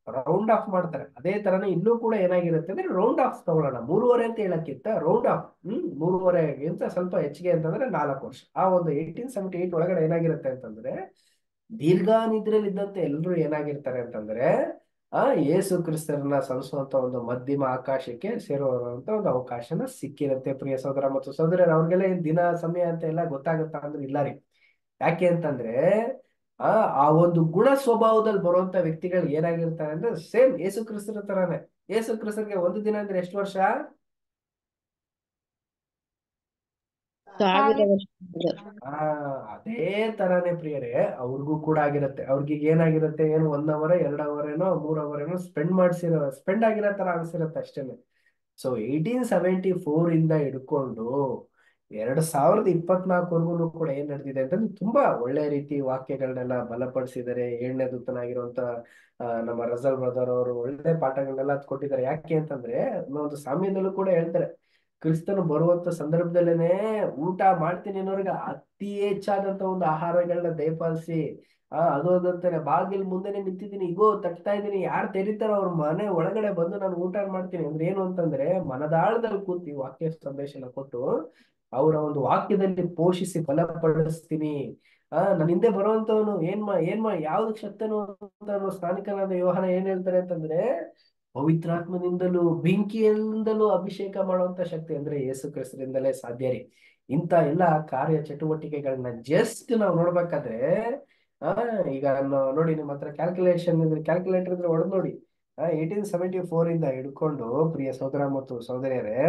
ರೌಂಡ್ ಆಫ್ ಮಾಡ್ತಾರೆ ಅದೇ ತರನೇ ಇಲ್ಲೂ ಕೂಡ ಏನಾಗಿರುತ್ತೆ ಅಂದ್ರೆ ರೌಂಡ್ ಆಫ್ ತಗೊಳ್ಳೋಣ ಮೂರುವರೆ ಅಂತ ಹೇಳಕ್ಕಿಂತ ರೌಂಡ್ ಆಫ್ ಹ್ಮ್ ಮೂರುವರೆಗಿಂತ ಸ್ವಲ್ಪ ಹೆಚ್ಚಿಗೆ ಅಂತಂದ್ರೆ ನಾಲ್ಕು ವರ್ಷ ಆ ಒಂದು ಏಯ್ಟೀನ್ ಸೆವೆಂಟಿ ಏಟ್ ಒಳಗಡೆ ಏನಾಗಿರುತ್ತೆ ಅಂತಂದ್ರೆ ದೀರ್ಘ ನಿದ್ರೆಯಲ್ಲಿ ಇದ್ದಂತೆ ಎಲ್ಲರೂ ಏನಾಗಿರ್ತಾರೆ ಅಂತಂದ್ರೆ ಆ ಯೇಸು ಕ್ರಿಸ್ತರನ್ನ ಸಲ್ಲಿಸುವಂತ ಒಂದು ಮಧ್ಯಮ ಆಕಾಶಕ್ಕೆ ಸೇರುವಂತ ಒಂದು ಅವಕಾಶನ ಸಿಕ್ಕಿರುತ್ತೆ ಪ್ರಿಯ ಸಹೋದರ ಮತ್ತು ಸಹೋದರರು ಅವ್ರಿಗೆಲ್ಲ ಏನ್ ದಿನ ಸಮಯ ಅಂತ ಎಲ್ಲ ಗೊತ್ತಾಗುತ್ತಾ ಅಂದ್ರೆ ಇಲ್ಲ ರೀ ಯಾಕೆ ಅಂತಂದ್ರೆ ಆ ಆ ಒಂದು ಗುಣ ಸ್ವಭಾವದಲ್ಲಿ ಬರುವಂತ ವ್ಯಕ್ತಿಗಳು ಏನಾಗಿರ್ತಾರೆ ಅಂದ್ರೆ ಸೇಮ್ ಯೇಸು ಕ್ರಿಸ್ತರ ತರಾನೇ ಯೇಸು ಕ್ರಿಸ್ತರಿಗೆ ಒಂದು ದಿನ ಅಂದ್ರೆ ಎಷ್ಟು ವರ್ಷ ಸಾವಿರ ವರ್ಷ ಆ ಅದೇ ತರಾನೇ ಪ್ರಿಯರೇ ಅವ್ರಿಗೂ ಕೂಡ ಆಗಿರುತ್ತೆ ಅವ್ರಿಗೆ ಏನಾಗಿರುತ್ತೆ ಏನು ಒನ್ ಅವರ್ ಎರಡ್ ಅವರ್ ಏನೋ ಮೂರ್ ಅವರ್ ಏನೋ ಸ್ಪೆಂಡ್ ಮಾಡ್ಸಿರೋ ಸ್ಪೆಂಡ್ ಆಗಿರೋ ತರ ಅನ್ಸಿರುತ್ತೆ ಅಷ್ಟೇನೆ ಸೊ ಏಯ್ಟೀನ್ ಸೆವೆಂಟಿ ಫೋರ್ ಇಂದ ಹಿಡ್ಕೊಂಡು ಎರಡ್ ಸಾವಿರದ ಇಪ್ಪತ್ನಾಲ್ಕವರೆಗೂ ಕೂಡ ಏನ್ ನಡೆದಿದೆ ಅಂತಂದ್ರೆ ತುಂಬಾ ಒಳ್ಳೆ ರೀತಿ ವಾಕ್ಯಗಳನ್ನೆಲ್ಲ ಬಲಪಡಿಸಿದ್ದಾರೆ ಏಳನೇ ದೂತನಾಗಿರುವಂತ ಆ, ನಮ್ಮ ರಜಲ್ ಬ್ರದರ್ ಅವರು ಒಳ್ಳೆ ಪಾಠಗಳನ್ನೆಲ್ಲ ಕೊಟ್ಟಿದ್ದಾರೆ ಯಾಕೆ ಅಂತಂದ್ರೆ ಒಂದು ಸಾಮ್ಯದಲ್ಲೂ ಕೂಡ ಹೇಳ್ತಾರೆ ಕ್ರಿಸ್ತನು ಬರುವಂತ ಸಂದರ್ಭದಲ್ಲೇನೆ ಊಟ ಮಾಡ್ತೀನಿ ಅನ್ನೋರ್ಗೆ ಅತಿ ಹೆಚ್ಚಾದಂತ ಒಂದು ಆಹಾರಗಳನ್ನ ದಯಪಾಲಿಸಿ ಆ ಅದು ಅದಂತಾನೆ ಬಾಗಿಲ್ ಮುಂದೆನೆ ನಿಂತಿದ್ದೀನಿ ಇಗೋ ತಟ್ತಾ ಇದ್ದೀನಿ ಯಾರು ತೆರೀತಾರೋ ಅವ್ರ ಮನೆ ಒಳಗಡೆ ಬಂದು ನಾನು ಊಟ ಮಾಡ್ತೀನಿ ಅಂದ್ರೆ ಏನು ಅಂತಂದ್ರೆ ಮನದಾಳದಲ್ಲಿ ಕೂತಿ ವಾಕ್ಯ ಸಂದೇಶನ ಕೊಟ್ಟು ಅವರ ಒಂದು ವಾಕ್ಯದಲ್ಲಿ ಪೋಷಿಸಿ ಬಲಪಡಿಸ್ತೀನಿ ಆ ನನ್ನ ಹಿಂದೆ ಬರುವಂತವನು ಏನ್ ಮಾ ಏನ್ ಮಾ ಯಾವ್ದಕ್ ಶಕ್ತನು ಅಂತ ಅನ್ನೋ ಸ್ಥಾನಿಕನಾದ ಯೋಹನ ಏನ್ ಹೇಳ್ತಾರೆ ಅಂತಂದ್ರೆ ಪವಿತ್ರಾತ್ಮನಿಂದಲೂ ಬೆಂಕಿಯಿಂದಲೂ ಅಭಿಷೇಕ ಮಾಡುವಂತ ಶಕ್ತಿ ಅಂದ್ರೆ ಯೇಸು ಕ್ರಿಸ್ತರಿಂದಲೇ ಸಾಧ್ಯ ರೀ ಇಂಥ ಎಲ್ಲ ಕಾರ್ಯ ಚಟುವಟಿಕೆಗಳನ್ನ ಜಸ್ಟ್ ನಾವು ನೋಡ್ಬೇಕಾದ್ರೆ ಆ ಈಗ ನೋ- ನೋಡಿ ನಿಮ್ಮ ಹತ್ರ ಕ್ಯಾಲ್ಕುಲೇಷನ್ ಇದ್ರೆ ಕ್ಯಾಲ್ಕುಲೇಟರ್ ಇದ್ರೆ ಹೊಡೆದ್ ನೋಡಿ ಏಯ್ಟೀನ್ ಸೆವೆಂಟಿ ಫೋರ್ ಇಂದ ಹಿಡ್ಕೊಂಡು ಪ್ರಿಯ ಸಹೋದರ ಮತ್ತು ಸಹೋದರಿಯರೇ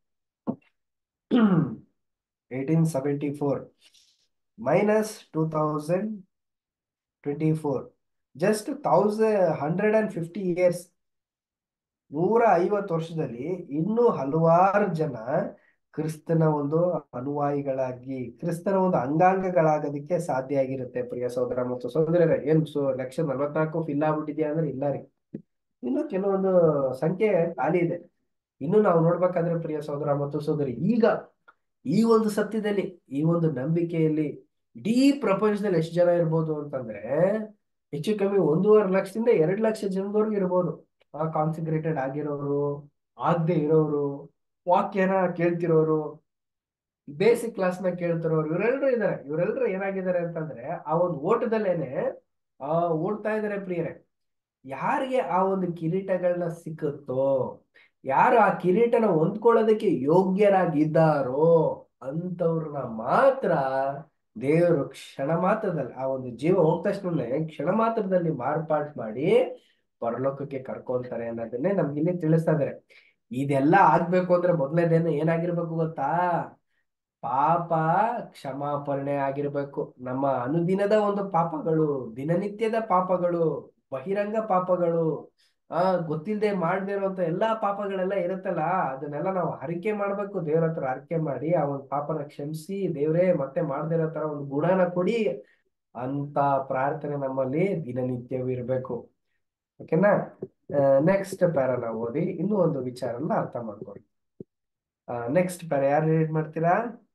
eighteen seventy four minus two thousand twenty four just thousand hundred and fifty years ನೂರ ಐವತ್ತು ವರ್ಷದಲ್ಲಿ ಇನ್ನೂ ಹಲವಾರು ಜನ ಕ್ರಿಸ್ತನ ಒಂದು ಅನುಯಾಯಿಗಳಾಗಿ ಕ್ರಿಸ್ತನ ಒಂದು ಅಂಗಾಂಗಗಳಾಗೋದಕ್ಕೆ ಸಾಧ್ಯ ಆಗಿರುತ್ತೆ ಪ್ರಿಯ ಸಹೋದರ ಮತ್ತು ಸಹೋದರರೇ ಏನ್ ಸೊ ಲಕ್ಷ ನಲವತ್ನಾಲ್ಕು ಫಿಲ್ ಆಗ್ಬಿಟ್ಟಿದ್ಯಾ ಅಂದ್ರೆ ಇಲ್ಲ ರೀ ಇನ್ನು ಕೆಲವೊಂದು ಸಂಖ್ಯೆ ಖಾಲಿ ಇದೆ ಇನ್ನು ನಾವು ನೋಡ್ಬೇಕಾದ್ರೆ ಪ್ರಿಯ ಸಹೋದರ ಮತ್ತು ಸಹೋದರಿ ಈಗ ಈ ಒಂದು ಸತ್ಯದಲ್ಲಿ ಈ ಒಂದು ನಂಬಿಕೆಯಲ್ಲಿ ಇಡೀ ಪ್ರಪಂಚದಲ್ಲಿ ಎಷ್ಟು ಜನ ಇರ್ಬೋದು ಅಂತಂದ್ರೆ ಹೆಚ್ಚು ಕಮ್ಮಿ ಒಂದೂವರೆ ಲಕ್ಷದಿಂದ ಎರಡು ಲಕ್ಷ ಜನದವರೆಗೂ ಇರ್ಬೋದು ಆ ಕಾನ್ಸಿಕ್ರೇಟೆಡ್ ಆಗಿರೋರು ಆಗದೆ ಇರೋರು ವಾಕ್ಯನ ಕೇಳ್ತಿರೋರು ಬೇಸಿಕ್ ಕ್ಲಾಸ್ ನ ಕೇಳ್ತಿರೋರು ಇವರೆಲ್ಲರೂ ಇದಾರೆ ಇವರೆಲ್ಲರೂ ಏನಾಗಿದ್ದಾರೆ ಅಂತಂದ್ರೆ ಆ ಒಂದು ಓಟದಲ್ಲೇನೆ ಆ ಓಡ್ತಾ ಇದಾರೆ ಪ್ರಿಯರೇ ಯಾರಿಗೆ ಆ ಒಂದು ಕಿರೀಟಗಳನ್ನ ಸಿಕ್ಕುತ್ತೋ ಯಾರು ಆ ಕಿರೀಟನ ಹೊಂದ್ಕೊಳ್ಳೋದಕ್ಕೆ ಯೋಗ್ಯರಾಗಿದ್ದಾರೋ ಅಂತವ್ರನ್ನ ಮಾತ್ರ ದೇವರು ಕ್ಷಣ ಮಾತ್ರದಲ್ಲಿ ಆ ಒಂದು ಜೀವ ಹೋದ ತಕ್ಷಣ ಕ್ಷಣ ಮಾತ್ರದಲ್ಲಿ ಮಾರ್ಪಾಟ್ ಮಾಡಿ ಪರಲೋಕಕ್ಕೆ ಕರ್ಕೊಂತಾರೆ ಅನ್ನೋದನ್ನೇ ನಮ್ಗೆ ಇಲ್ಲಿ ತಿಳಿಸ್ತಾ ಇದಾರೆ ಇದೆಲ್ಲ ಆಗ್ಬೇಕು ಅಂದ್ರೆ ಮೊದಲನೇದೇನು ಏನಾಗಿರ್ಬೇಕು ಗೊತ್ತಾ ಪಾಪ ಕ್ಷಮಾಪಣೆ ಆಗಿರ್ಬೇಕು ನಮ್ಮ ಅನುದಿನದ ಒಂದು ಪಾಪಗಳು ದಿನನಿತ್ಯದ ಪಾಪಗಳು ಬಹಿರಂಗ ಪಾಪಗಳು ಆ ಗೊತ್ತಿಲ್ಲದೆ ಮಾಡದೇ ಇರುವಂತ ಎಲ್ಲಾ ಪಾಪಗಳೆಲ್ಲ ಇರುತ್ತಲ್ಲ ಅದನ್ನೆಲ್ಲ ನಾವು ಹರಿಕೆ ಮಾಡ್ಬೇಕು ದೇವ್ರ ಹತ್ರ ಹರಕೆ ಮಾಡಿ ಆ ಒಂದು ಪಾಪನ ಕ್ಷಮಿಸಿ ದೇವ್ರೇ ಮತ್ತೆ ಮಾಡದೇ ಇರೋ ತರ ಒಂದು ಗುಣನ ಕೊಡಿ ಅಂತ ಪ್ರಾರ್ಥನೆ ನಮ್ಮಲ್ಲಿ ದಿನನಿತ್ಯವೂ ಇರ್ಬೇಕು ಓಕೆನಾ ನೆಕ್ಸ್ಟ್ ಪ್ಯಾರ ನಾವು ಓದಿ ಇನ್ನೂ ಒಂದು ವಿಚಾರನ ಅರ್ಥ ಮಾಡ್ಕೊಳ್ಳಿ ನೆಕ್ಸ್ಟ್ ಪ್ಯಾರ ಯಾರು ರೀಡ್ ಮಾಡ್ತೀರಾ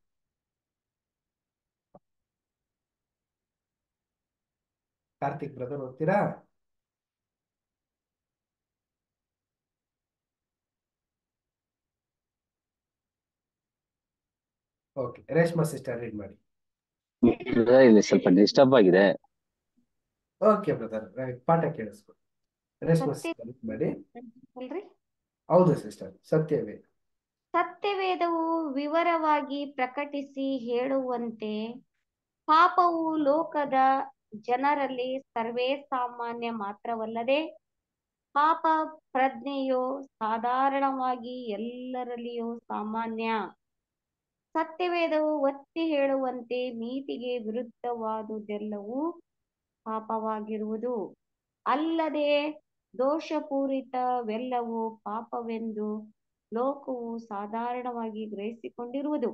ಕಾರ್ತಿಕ್ ಬ್ರದರ್ ಓದ್ತೀರಾ ಓಕೆ ರೇಷ್ಮಾ ಸಿಸ್ಟರ್ ರೀಡ್ ಮಾಡಿ ಇಲ್ಲಿ ಸ್ವಲ್ಪ ಡಿಸ್ಟರ್ಬ್ ಆಗಿದೆ ಓಕೆ ಬ್ರದರ್ ಪಾಠ ಕೇಳಿಸ್ಕೊ ರೇಷ್ಮಾ ಸತ್ಯ- ಸಿಸ್ಟರ್ ರೀಡ್ ಮಾಡಿ ಅಲ್ರಿ ಹೌದು ಸಿಸ್ಟರ್ ಸತ್ಯವೇ ಸತ್ಯವೇದವು ವಿವರವಾಗಿ ಪ್ರಕಟಿಸಿ ಹೇಳುವಂತೆ ಪಾಪವು ಲೋಕದ ಜನರಲ್ಲಿ ಸರ್ವೇ ಸಾಮಾನ್ಯ ಮಾತ್ರವಲ್ಲದೆ ಪಾಪ ಪ್ರಜ್ಞೆಯು ಸಾಧಾರಣವಾಗಿ ಎಲ್ಲರಲ್ಲಿಯೂ ಸಾಮಾನ್ಯ ಸತ್ಯವೇದವು ಒತ್ತಿ ಹೇಳುವಂತೆ ನೀತಿಗೆ ವಿರುದ್ಧವಾದುದೆಲ್ಲವೂ ಪಾಪವಾಗಿರುವುದು ಅಲ್ಲದೆ ದೋಷಪೂರಿತವೆಲ್ಲವೂ ಪಾಪವೆಂದು ಲೋಕವು ಸಾಧಾರಣವಾಗಿ ಗ್ರಹಿಸಿಕೊಂಡಿರುವುದು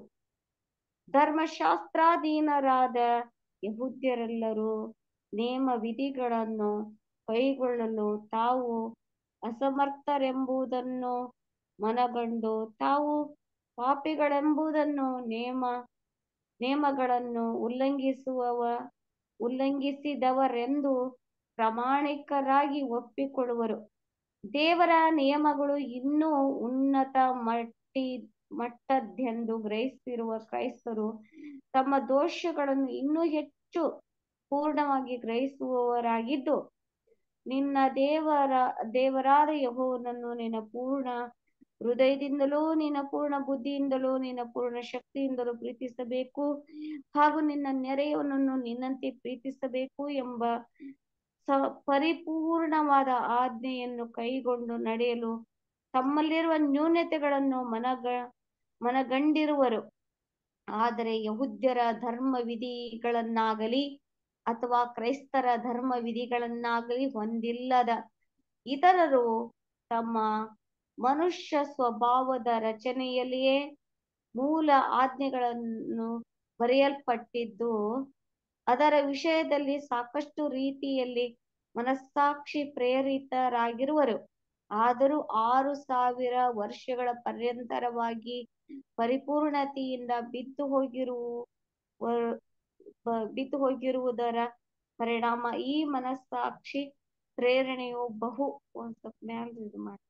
ಧರ್ಮಶಾಸ್ತ್ರಾಧೀನರಾದ ಯಹೂದ್ಯರೆಲ್ಲರೂ ನೇಮ ವಿಧಿಗಳನ್ನು ಕೈಗೊಳ್ಳಲು ತಾವು ಅಸಮರ್ಥರೆಂಬುದನ್ನು ಮನಗಂಡು ತಾವು ಪಾಪಿಗಳೆಂಬುದನ್ನು ನೇಮ ನೇಮಗಳನ್ನು ಉಲ್ಲಂಘಿಸುವವ ಉಲ್ಲಂಘಿಸಿದವರೆಂದು ಪ್ರಾಮಾಣಿಕರಾಗಿ ಒಪ್ಪಿಕೊಳ್ಳುವರು ದೇವರ ನಿಯಮಗಳು ಇನ್ನೂ ಉನ್ನತ ಮಟ್ಟಿ ಮಟ್ಟದ್ದೆಂದು ಗ್ರಹಿಸಿರುವ ಕ್ರೈಸ್ತರು ತಮ್ಮ ದೋಷಗಳನ್ನು ಇನ್ನೂ ಹೆಚ್ಚು ಪೂರ್ಣವಾಗಿ ಗ್ರಹಿಸುವವರಾಗಿದ್ದು ನಿನ್ನ ದೇವರ ದೇವರಾದ ಯೆಹೋವನನ್ನು ನಿನ್ನ ಪೂರ್ಣ ಹೃದಯದಿಂದಲೂ ನಿನ್ನ ಪೂರ್ಣ ಬುದ್ಧಿಯಿಂದಲೂ ನಿನ್ನ ಪೂರ್ಣ ಶಕ್ತಿಯಿಂದಲೂ ಪ್ರೀತಿಸಬೇಕು ಹಾಗೂ ನಿನ್ನ ನೆರೆಯವನನ್ನು ನಿನ್ನಂತೆ ಪ್ರೀತಿಸಬೇಕು ಎಂಬ ಸ ಪರಿಪೂರ್ಣವಾದ ಆಜ್ಞೆಯನ್ನು ಕೈಗೊಂಡು ನಡೆಯಲು ತಮ್ಮಲ್ಲಿರುವ ನ್ಯೂನತೆಗಳನ್ನು ಮನಗ ಮನಗಂಡಿರುವರು ಆದರೆ ಯಹುದ್ಯರ ಧರ್ಮ ವಿಧಿಗಳನ್ನಾಗಲಿ ಅಥವಾ ಕ್ರೈಸ್ತರ ಧರ್ಮ ವಿಧಿಗಳನ್ನಾಗಲಿ ಹೊಂದಿಲ್ಲದ ಇತರರು ತಮ್ಮ ಮನುಷ್ಯ ಸ್ವಭಾವದ ರಚನೆಯಲ್ಲಿಯೇ ಮೂಲ ಆಜ್ಞೆಗಳನ್ನು ಬರೆಯಲ್ಪಟ್ಟಿದ್ದು ಅದರ ವಿಷಯದಲ್ಲಿ ಸಾಕಷ್ಟು ರೀತಿಯಲ್ಲಿ ಮನಸ್ಸಾಕ್ಷಿ ಪ್ರೇರಿತರಾಗಿರುವರು ಆದರೂ ಆರು ಸಾವಿರ ವರ್ಷಗಳ ಪರ್ಯಂತರವಾಗಿ ಪರಿಪೂರ್ಣತೆಯಿಂದ ಬಿದ್ದು ಹೋಗಿರುವ ಬಿದ್ದು ಹೋಗಿರುವುದರ ಪರಿಣಾಮ ಈ ಮನಸ್ಸಾಕ್ಷಿ ಪ್ರೇರಣೆಯು ಬಹು ಒಂದ್ ಸ್ವಲ್ಪ ಮ್ಯಾಲ್ ಇದು ಮಾಡಿ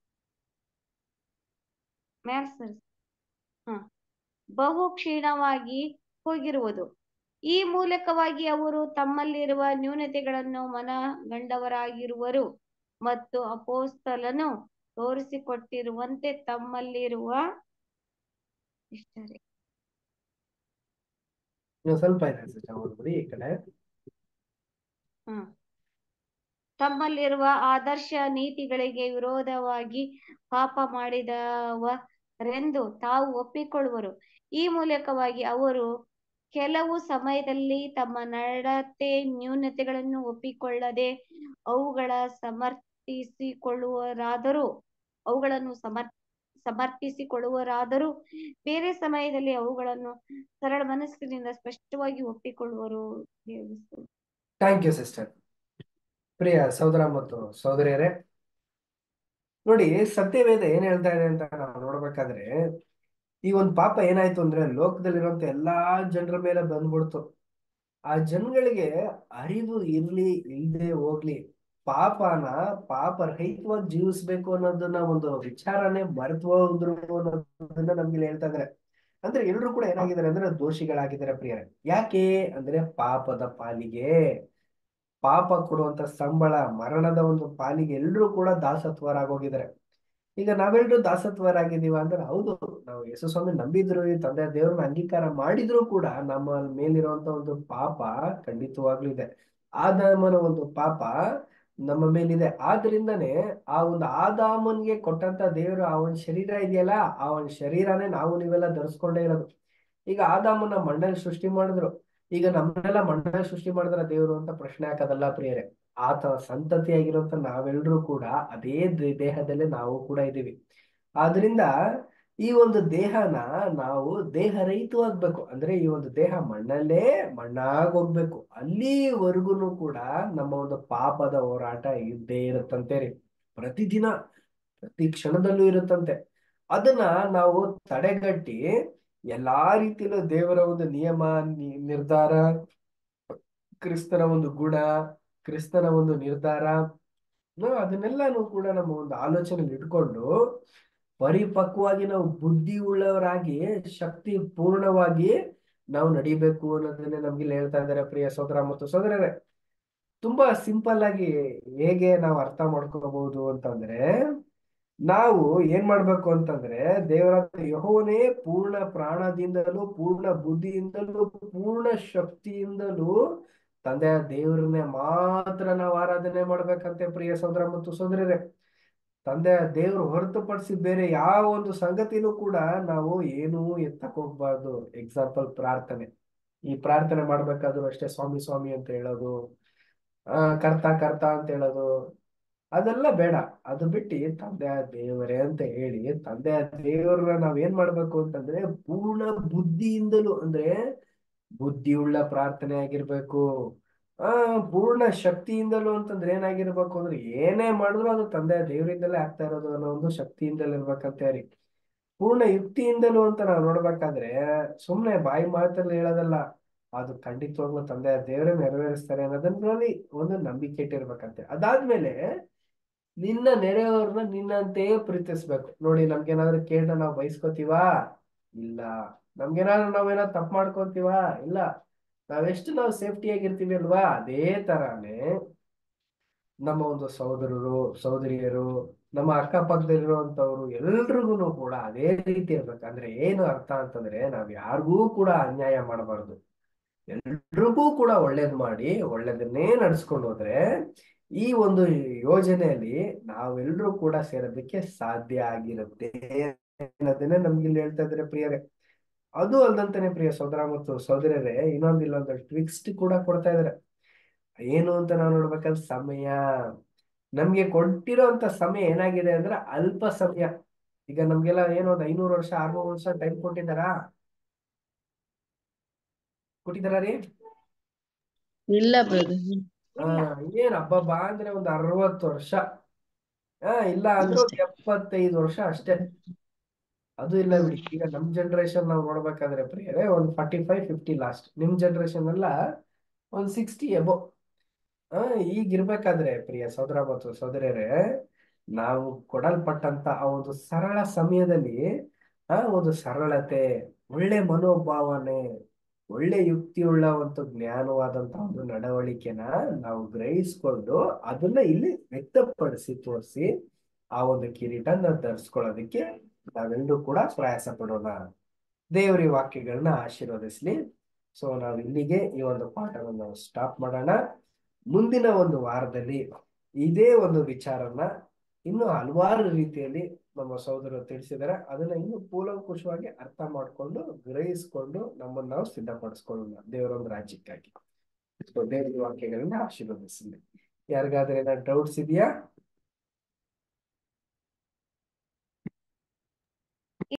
ಮ್ಯಾಲ್ ಸರ್ ಹ ಬಹು ಕ್ಷೀಣವಾಗಿ ಹೋಗಿರುವುದು ಈ ಮೂಲಕವಾಗಿ ಅವರು ತಮ್ಮಲ್ಲಿರುವ ನ್ಯೂನತೆಗಳನ್ನು ಮನಗಂಡವರಾಗಿರುವರು ಮತ್ತು ಅಪೋಸ್ತಲನು ತೋರಿಸಿಕೊಟ್ಟಿರುವಂತೆ ತಮ್ಮಲ್ಲಿರುವ ಇಷ್ಟರೇ ಇನ್ನು ಸ್ವಲ್ಪ ಇದೆ ಸಿಸ್ಟರ್ ಓದ್ಬಿಡಿ ಈ ಕಡೆ ಹ್ಮ್ ತಮ್ಮಲ್ಲಿರುವ ಆದರ್ಶ ನೀತಿಗಳಿಗೆ ವಿರೋಧವಾಗಿ ಪಾಪ ಮಾಡಿದವರೆಂದು ತಾವು ಒಪ್ಪಿಕೊಳ್ಳುವರು ಈ ಮೂಲಕವಾಗಿ ಅವರು ಕೆಲವು ಸಮಯದಲ್ಲಿ ತಮ್ಮ ನಡತೆ ನ್ಯೂನತೆಗಳನ್ನು ಒಪ್ಪಿಕೊಳ್ಳದೆ ಅವುಗಳ ಸಮರ್ಥಿಸಿಕೊಳ್ಳುವರಾದರೂ ಅವುಗಳನ್ನು ಸಮರ್ ಸಮರ್ಥಿಸಿಕೊಳ್ಳುವರಾದರೂ ಬೇರೆ ಸಮಯದಲ್ಲಿ ಅವುಗಳನ್ನು ಸರಳ ಮನಸ್ಸಿನಿಂದ ಸ್ಪಷ್ಟವಾಗಿ ಒಪ್ಪಿಕೊಳ್ಳುವರು ಥ್ಯಾಂಕ್ ಯು ಸಿಸ್ಟರ್ ಪ್ರಿಯ ಸಹೋದರ ಮತ್ತು ಸಹೋದರಿಯರೇ ನೋಡಿ ಸತ್ಯವೇದ ಏನ್ ಹೇಳ್ತಾ ಇದೆ ಅಂತ ನಾವು ನೋಡ್ಬೇಕಾದ್ರೆ ಈ ಒಂದು ಪಾಪ ಏನಾಯ್ತು ಅಂದ್ರೆ ಲೋಕದಲ್ಲಿರುವಂತ ಎಲ್ಲಾ ಜನರ ಮೇಲೆ ಬಂದ್ಬಿಡ್ತು ಆ ಜನಗಳಿಗೆ ಅರಿವು ಇರ್ಲಿ ಇಲ್ದೆ ಹೋಗ್ಲಿ ಪಾಪನ ಪಾಪ ರಹಿತವಾಗಿ ಜೀವಿಸ್ಬೇಕು ಅನ್ನೋದನ್ನ ಒಂದು ವಿಚಾರನೆ ಮರೆತು ಹೋದ್ರು ಅನ್ನೋದನ್ನ ನಮ್ಗೆ ಹೇಳ್ತಾ ಇದಾರೆ ಅಂದ್ರೆ ಎಲ್ರು ಕೂಡ ಏನಾಗಿದ್ದಾರೆ ಅಂದ್ರೆ ದೋಷಿಗಳಾಗಿದ್ದಾರೆ ಪ್ರಿಯರೇ ಯಾಕೆ ಅಂದ್ರೆ ಪಾಪದ ಪಾಲಿಗೆ ಪಾಪ ಕೊಡುವಂತ ಸಂಬಳ ಮರಣದ ಒಂದು ಪಾಲಿಗೆ ಎಲ್ರು ಕೂಡ ದಾಸತ್ವರಾಗೋಗಿದ್ದಾರೆ ಈಗ ನಾವೆಲ್ಲರೂ ದಾಸತ್ವರಾಗಿದ್ದೀವ ಅಂದ್ರೆ ಹೌದು ನಾವು ಯೇಸು ಸ್ವಾಮಿ ನಂಬಿದ್ರು ಈ ತಂದೆ ದೇವ್ರನ್ನ ಅಂಗೀಕಾರ ಮಾಡಿದ್ರು ಕೂಡ ನಮ್ಮ ಮೇಲಿರುವಂತ ಒಂದು ಪಾಪ ಖಂಡಿತವಾಗ್ಲೂ ಇದೆ ಆದಾಮನ ಒಂದು ಪಾಪ ನಮ್ಮ ಮೇಲಿದೆ ಆದ್ರಿಂದನೇ ಆ ಒಂದು ಆದಾಮನ್ಗೆ ಕೊಟ್ಟಂತ ದೇವರು ಆ ಒಂದು ಶರೀರ ಇದೆಯಲ್ಲ ಆ ಒಂದು ಶರೀರನೇ ನಾವು ನೀವೆಲ್ಲ ಧರಿಸ್ಕೊಂಡೇ ಇರೋದು ಈಗ ಆದಾಮನ ಮಣ್ಣಲ್ಲಿ ಸೃಷ್ಟಿ ಮಾಡಿದ್ರು ಈಗ ನಮ್ಮನ್ನೆಲ್ಲ ಮಣ್ಣಲ್ಲಿ ಸೃಷ್ಟಿ ಮಾಡಿದ್ರ ದೇವರು ಅಂತ ಪ್ರಶ್ನೆ ಹಾಕೋದಲ್ಲ ಪ್ರಿಯರೇ ಆತ ಸಂತತಿಯಾಗಿರುವಂತ ನಾವೆಲ್ಲರೂ ಕೂಡ ಅದೇ ದೇ- ದೇಹದಲ್ಲೇ ನಾವು ಕೂಡ ಇದ್ದೀವಿ ಆದ್ರಿಂದ ಈ ಒಂದು ದೇಹನ ನಾವು ದೇಹರಹಿತವಾಗ್ಬೇಕು ಅಂದ್ರೆ ಈ ಒಂದು ದೇಹ ಮಣ್ಣಲ್ಲೇ ಮಣ್ಣಾಗ್ ಹೋಗ್ಬೇಕು ಅಲ್ಲಿವರೆಗೂ ಕೂಡ ನಮ್ಮ ಒಂದು ಪಾಪದ ಹೋರಾಟ ಇದ್ದೇ ಇರುತ್ತಂತೆ ರೀ ಪ್ರತಿದಿನ ಪ್ರತಿ ಕ್ಷಣದಲ್ಲೂ ಇರುತ್ತಂತೆ ಅದನ್ನ ನಾವು ತಡೆಗಟ್ಟಿ ಎಲ್ಲಾ ರೀತಿಯಲ್ಲೂ ದೇವರ ಒಂದು ನಿಯಮ ನಿ- ನಿರ್ಧಾರ ಕ್ರಿಸ್ತನ ಒಂದು ಗುಣ ಕ್ರಿಸ್ತನ ಒಂದು ನಿರ್ಧಾರ ನಾವು ಅದನ್ನೆಲ್ಲಾನು ಕೂಡ ನಮ್ಮ ಒಂದು ಆಲೋಚನೆಯಲ್ಲಿ ಇಟ್ಕೊಂಡು ಪರಿಪಕ್ವವಾಗಿ ನಾವು ಬುದ್ಧಿ ಉಳ್ಳವರಾಗಿ ಶಕ್ತಿ ಪೂರ್ಣವಾಗಿ ನಾವು ನಡಿಬೇಕು ಅನ್ನೋದನ್ನೇ ನಮ್ಗೆ ಇಲ್ಲಿ ಹೇಳ್ತಾ ಇದ್ದಾರೆ ಪ್ರಿಯ ಸೋದರ ಮತ್ತು ಸೋದರರೇ ತುಂಬಾ ಸಿಂಪಲ್ ಆಗಿ ಹೇಗೆ ನಾವು ಅರ್ಥ ಮಾಡ್ಕೋಬಹುದು ಅಂತಂದ್ರೆ ನಾವು ಏನ್ ಮಾಡ್ಬೇಕು ಅಂತಂದ್ರೆ ದೇವರಾದ ಯೆಹೋವನೇ ಪೂರ್ಣ ಪ್ರಾಣದಿಂದಲೂ ಪೂರ್ಣ ಬುದ್ಧಿಯಿಂದಲೂ ಪೂರ್ಣ ಶಕ್ತಿಯಿಂದಲೂ ತಂದೆಯ ದೇವರನ್ನೇ ಮಾತ್ರ ನಾವು ಆರಾಧನೆ ಮಾಡ್ಬೇಕಂತೆ ಪ್ರಿಯ ಸೋದರ ಮತ್ತು ಸೋದರರೇ ತಂದೆಯ ದೇವರು ಹೊರತುಪಡಿಸಿ ಬೇರೆ ಯಾವ ಒಂದು ಸಂಗತಿನೂ ಕೂಡ ನಾವು ಏನೂ ಎತ್ತಕ್ ಹೋಗ್ಬಾರ್ದು ಎಕ್ಸಾಂಪಲ್ ಪ್ರಾರ್ಥನೆ ಈ ಪ್ರಾರ್ಥನೆ ಮಾಡ್ಬೇಕಾದ್ರೂ ಅಷ್ಟೇ ಸ್ವಾಮಿ ಸ್ವಾಮಿ ಅಂತ ಹೇಳೋದು ಆ ಕರ್ತ ಕರ್ತ ಅಂತ ಹೇಳೋದು ಅದೆಲ್ಲ ಬೇಡ ಅದು ಬಿಟ್ಟು ತಂದೆಯ ದೇವರೇ ಅಂತ ಹೇಳಿ ತಂದೆಯ ದೇವರನ್ನ ನಾವ್ ಏನ್ ಮಾಡ್ಬೇಕು ಅಂತಂದ್ರೆ ಪೂರ್ಣ ಬುದ್ಧಿಯಿಂದಲೂ ಅಂದ್ರೆ ಬುದ್ಧಿಯುಳ್ಳ ಪ್ರಾರ್ಥನೆ ಆಗಿರ್ಬೇಕು ಆ ಪೂರ್ಣ ಶಕ್ತಿಯಿಂದಲೂ ಅಂತಂದ್ರೆ ಏನಾಗಿರ್ಬೇಕು ಅಂದ್ರೆ ಏನೇ ಮಾಡಿದ್ರು ಅದು ತಂದೆಯ ದೇವರಿಂದಲೇ ಆಗ್ತಾ ಇರೋದು ಅನ್ನೋ ಒಂದು ಶಕ್ತಿಯಿಂದಲೇ ಇರ್ಬೇಕಂತ ರೀ ಪೂರ್ಣ ಯುಕ್ತಿಯಿಂದಲೂ ಅಂತ ನಾವು ನೋಡ್ಬೇಕಾದ್ರೆ ಸುಮ್ನೆ ಬಾಯಿ ಮಾತಲ್ಲಿ ಹೇಳೋದಲ್ಲ ಅದು ಖಂಡಿತವಾಗ್ಲೂ ತಂದೆ ದೇವರೇ ನೆರವೇರಿಸ್ತಾರೆ ಅನ್ನೋದ್ರಲ್ಲಿ ಒಂದು ನಂಬಿಕೆ ಇಟ್ಟಿರ್ಬೇಕಂತೆ ಅದಾದ್ಮೇಲೆ ನಿನ್ನ ನೆರೆಯವ್ರನ್ನ ನಿನ್ನಂತೆಯೇ ಪ್ರೀತಿಸ್ಬೇಕು ನೋಡಿ ನಮ್ಗೇನಾದ್ರೂ ಕೇಳ ನಾವು ಬಯಸ್ಕೋತೀವಾ ಇಲ್ಲ ನಮ್ಗೇನಾದ್ರೂ ನಾವೇನಾದ್ರು ತಪ್ಪು ಮಾಡ್ಕೊಂತೀವಾ ಇಲ್ಲ ನಾವೆಷ್ಟು ನಾವು ಸೇಫ್ಟಿ ಆಗಿರ್ತೀವಿ ಅಲ್ವಾ ಅದೇ ತರಾನೇ ನಮ್ಮ ಒಂದು ಸಹೋದರರು ಸಹೋದರಿಯರು ನಮ್ಮ ಅಕ್ಕಪಕ್ಕದಲ್ಲಿರುವಂತವ್ರು ಎಲ್ರಿಗೂ ಕೂಡ ಅದೇ ರೀತಿ ಇರ್ಬೇಕು ಅಂದ್ರೆ ಏನು ಅರ್ಥ ಅಂತಂದ್ರೆ ನಾವ್ ಯಾರಿಗೂ ಕೂಡ ಅನ್ಯಾಯ ಮಾಡಬಾರ್ದು ಎಲ್ರಿಗೂ ಕೂಡ ಒಳ್ಳೇದ್ ಮಾಡಿ ಒಳ್ಳೇದನ್ನೇ ನಡ್ಸ್ಕೊಂಡು ಹೋದ್ರೆ ಈ ಒಂದು ಯೋಜನೆಯಲ್ಲಿ ನಾವೆಲ್ಲರೂ ಕೂಡ ಸೇರೋದಕ್ಕೆ ಸಾಧ್ಯ ಆಗಿರುತ್ತೆ ಅನ್ನೋದನ್ನೇ ನಮ್ಗೆ ಇಲ್ಲಿ ಹೇಳ್ತಾ ಇದ್ದಾರೆ ಪ್ರಿಯರೇ ಅದು ಅಲ್ದಂತಾನೆ ಪ್ರಿಯ ಸೋದರ ಮತ್ತು ಸೋದರರೇ ಇನ್ನೊಂದು ಇಲ್ಲೊಂದು ಟ್ವಿಕ್ಸ್ಟ್ ಕೂಡ ಕೊಡ್ತಾ ಇದಾರೆ ಏನು ಅಂತ ನಾವು ನೋಡ್ಬೇಕಾದ್ರೆ ಸಮಯ ನಮ್ಗೆ ಕೊಟ್ಟಿರೋಂತ ಸಮಯ ಏನಾಗಿದೆ ಅಂದ್ರೆ ಅಲ್ಪ ಸಮಯ ಈಗ ನಮ್ಗೆಲ್ಲ ಏನೋ ಒಂದು ಐನೂರು ವರ್ಷ ಆರ್ನೂರು ವರ್ಷ ಟೈಮ್ ಕೊಟ್ಟಿದ್ದಾರಾ ಕೊಟ್ಟಿದ್ದಾರಾ ರೀ ಇಲ್ಲ ಬ್ರದರ್ ಆ ಏನ್ ಹಬ್ಬ ಅಂದ್ರೆ ಒಂದು ಅರವತ್ತು ವರ್ಷ ಆ ಇಲ್ಲ ಅಂದ್ರೆ ಒಂದು ಎಪ್ಪತ್ತೈದು ವರ್ಷ ಅಷ್ಟೇ ಅದು ಇಲ್ಲ ಬಿಡಿ ಈಗ ನಮ್ ಜನರೇಷನ್ ನಾವು ನೋಡ್ಬೇಕಾದ್ರೆ ಪ್ರಿಯರೇ ಒಂದು ಫಾರ್ಟಿ ಫೈವ್ ಫಿಫ್ಟಿ ಲಾಸ್ಟ್ ನಿಮ್ ಜನರೇಷನ್ ಎಲ್ಲ ಒಂದು ಸಿಕ್ಸ್ಟಿ ಎಬೋ ಆ ಈಗಿರ್ಬೇಕಾದ್ರೆ ಪ್ರಿಯ ಸೋದರ ಮತ್ತು ಸೋದರಿಯರೇ ನಾವು ಕೊಡಲ್ಪಟ್ಟಂತ ಆ ಒಂದು ಸರಳ ಸಮಯದಲ್ಲಿ ಆ ಒಂದು ಸರಳತೆ ಒಳ್ಳೆ ಮನೋಭಾವನೆ ಒಳ್ಳೆ ಯುಕ್ತಿಯುಳ್ಳ ಒಂದು ಜ್ಞಾನವಾದಂತ ಒಂದು ನಡವಳಿಕೆನ ನಾವು ಗ್ರಹಿಸ್ಕೊಂಡು ಅದನ್ನ ಇಲ್ಲಿ ವ್ಯಕ್ತಪಡಿಸಿ ತೋರಿಸಿ ಆ ಒಂದು ಕಿರೀಟನ ಧರಿಸ್ಕೊಳ್ಳೋದಕ್ಕೆ ನಾವೆಲ್ಲರೂ ಕೂಡ ಪ್ರಯಾಸ ಪಡೋಣ ದೇವರ ಈ ವಾಕ್ಯಗಳನ್ನ ಆಶೀರ್ವದಿಸ್ಲಿ ಸೊ ನಾವು ಇಲ್ಲಿಗೆ ಈ ಒಂದು ಪಾಠವನ್ನು ನಾವು ಸ್ಟಾಪ್ ಮಾಡೋಣ ಮುಂದಿನ ಒಂದು ವಾರದಲ್ಲಿ ಇದೇ ಒಂದು ವಿಚಾರನ ಇನ್ನು ಹಲವಾರು ರೀತಿಯಲ್ಲಿ ನಮ್ಮ ಸಹೋದರರು ತಿಳಿಸಿದ್ದಾರೆ ಅದನ್ನ ಇನ್ನು ಕೂಲಂಕುಷವಾಗಿ ಅರ್ಥ ಮಾಡ್ಕೊಂಡು ಗ್ರಹಿಸ್ಕೊಂಡು ನಮ್ಮನ್ನ ನಾವು ಸಿದ್ಧಪಡಿಸ್ಕೊಳ್ಳೋಣ ದೇವರ ಒಂದು ರಾಜ್ಯಕ್ಕಾಗಿ ಸೊ ದೇವರ ವಾಕ್ಯಗಳನ್ನ ಆಶೀರ್ವದಿಸಲಿ ಯಾರಿಗಾದ್ರೆ ಏನಾದ್ರು ಡೌಟ್ಸ್ ಇದೆಯಾ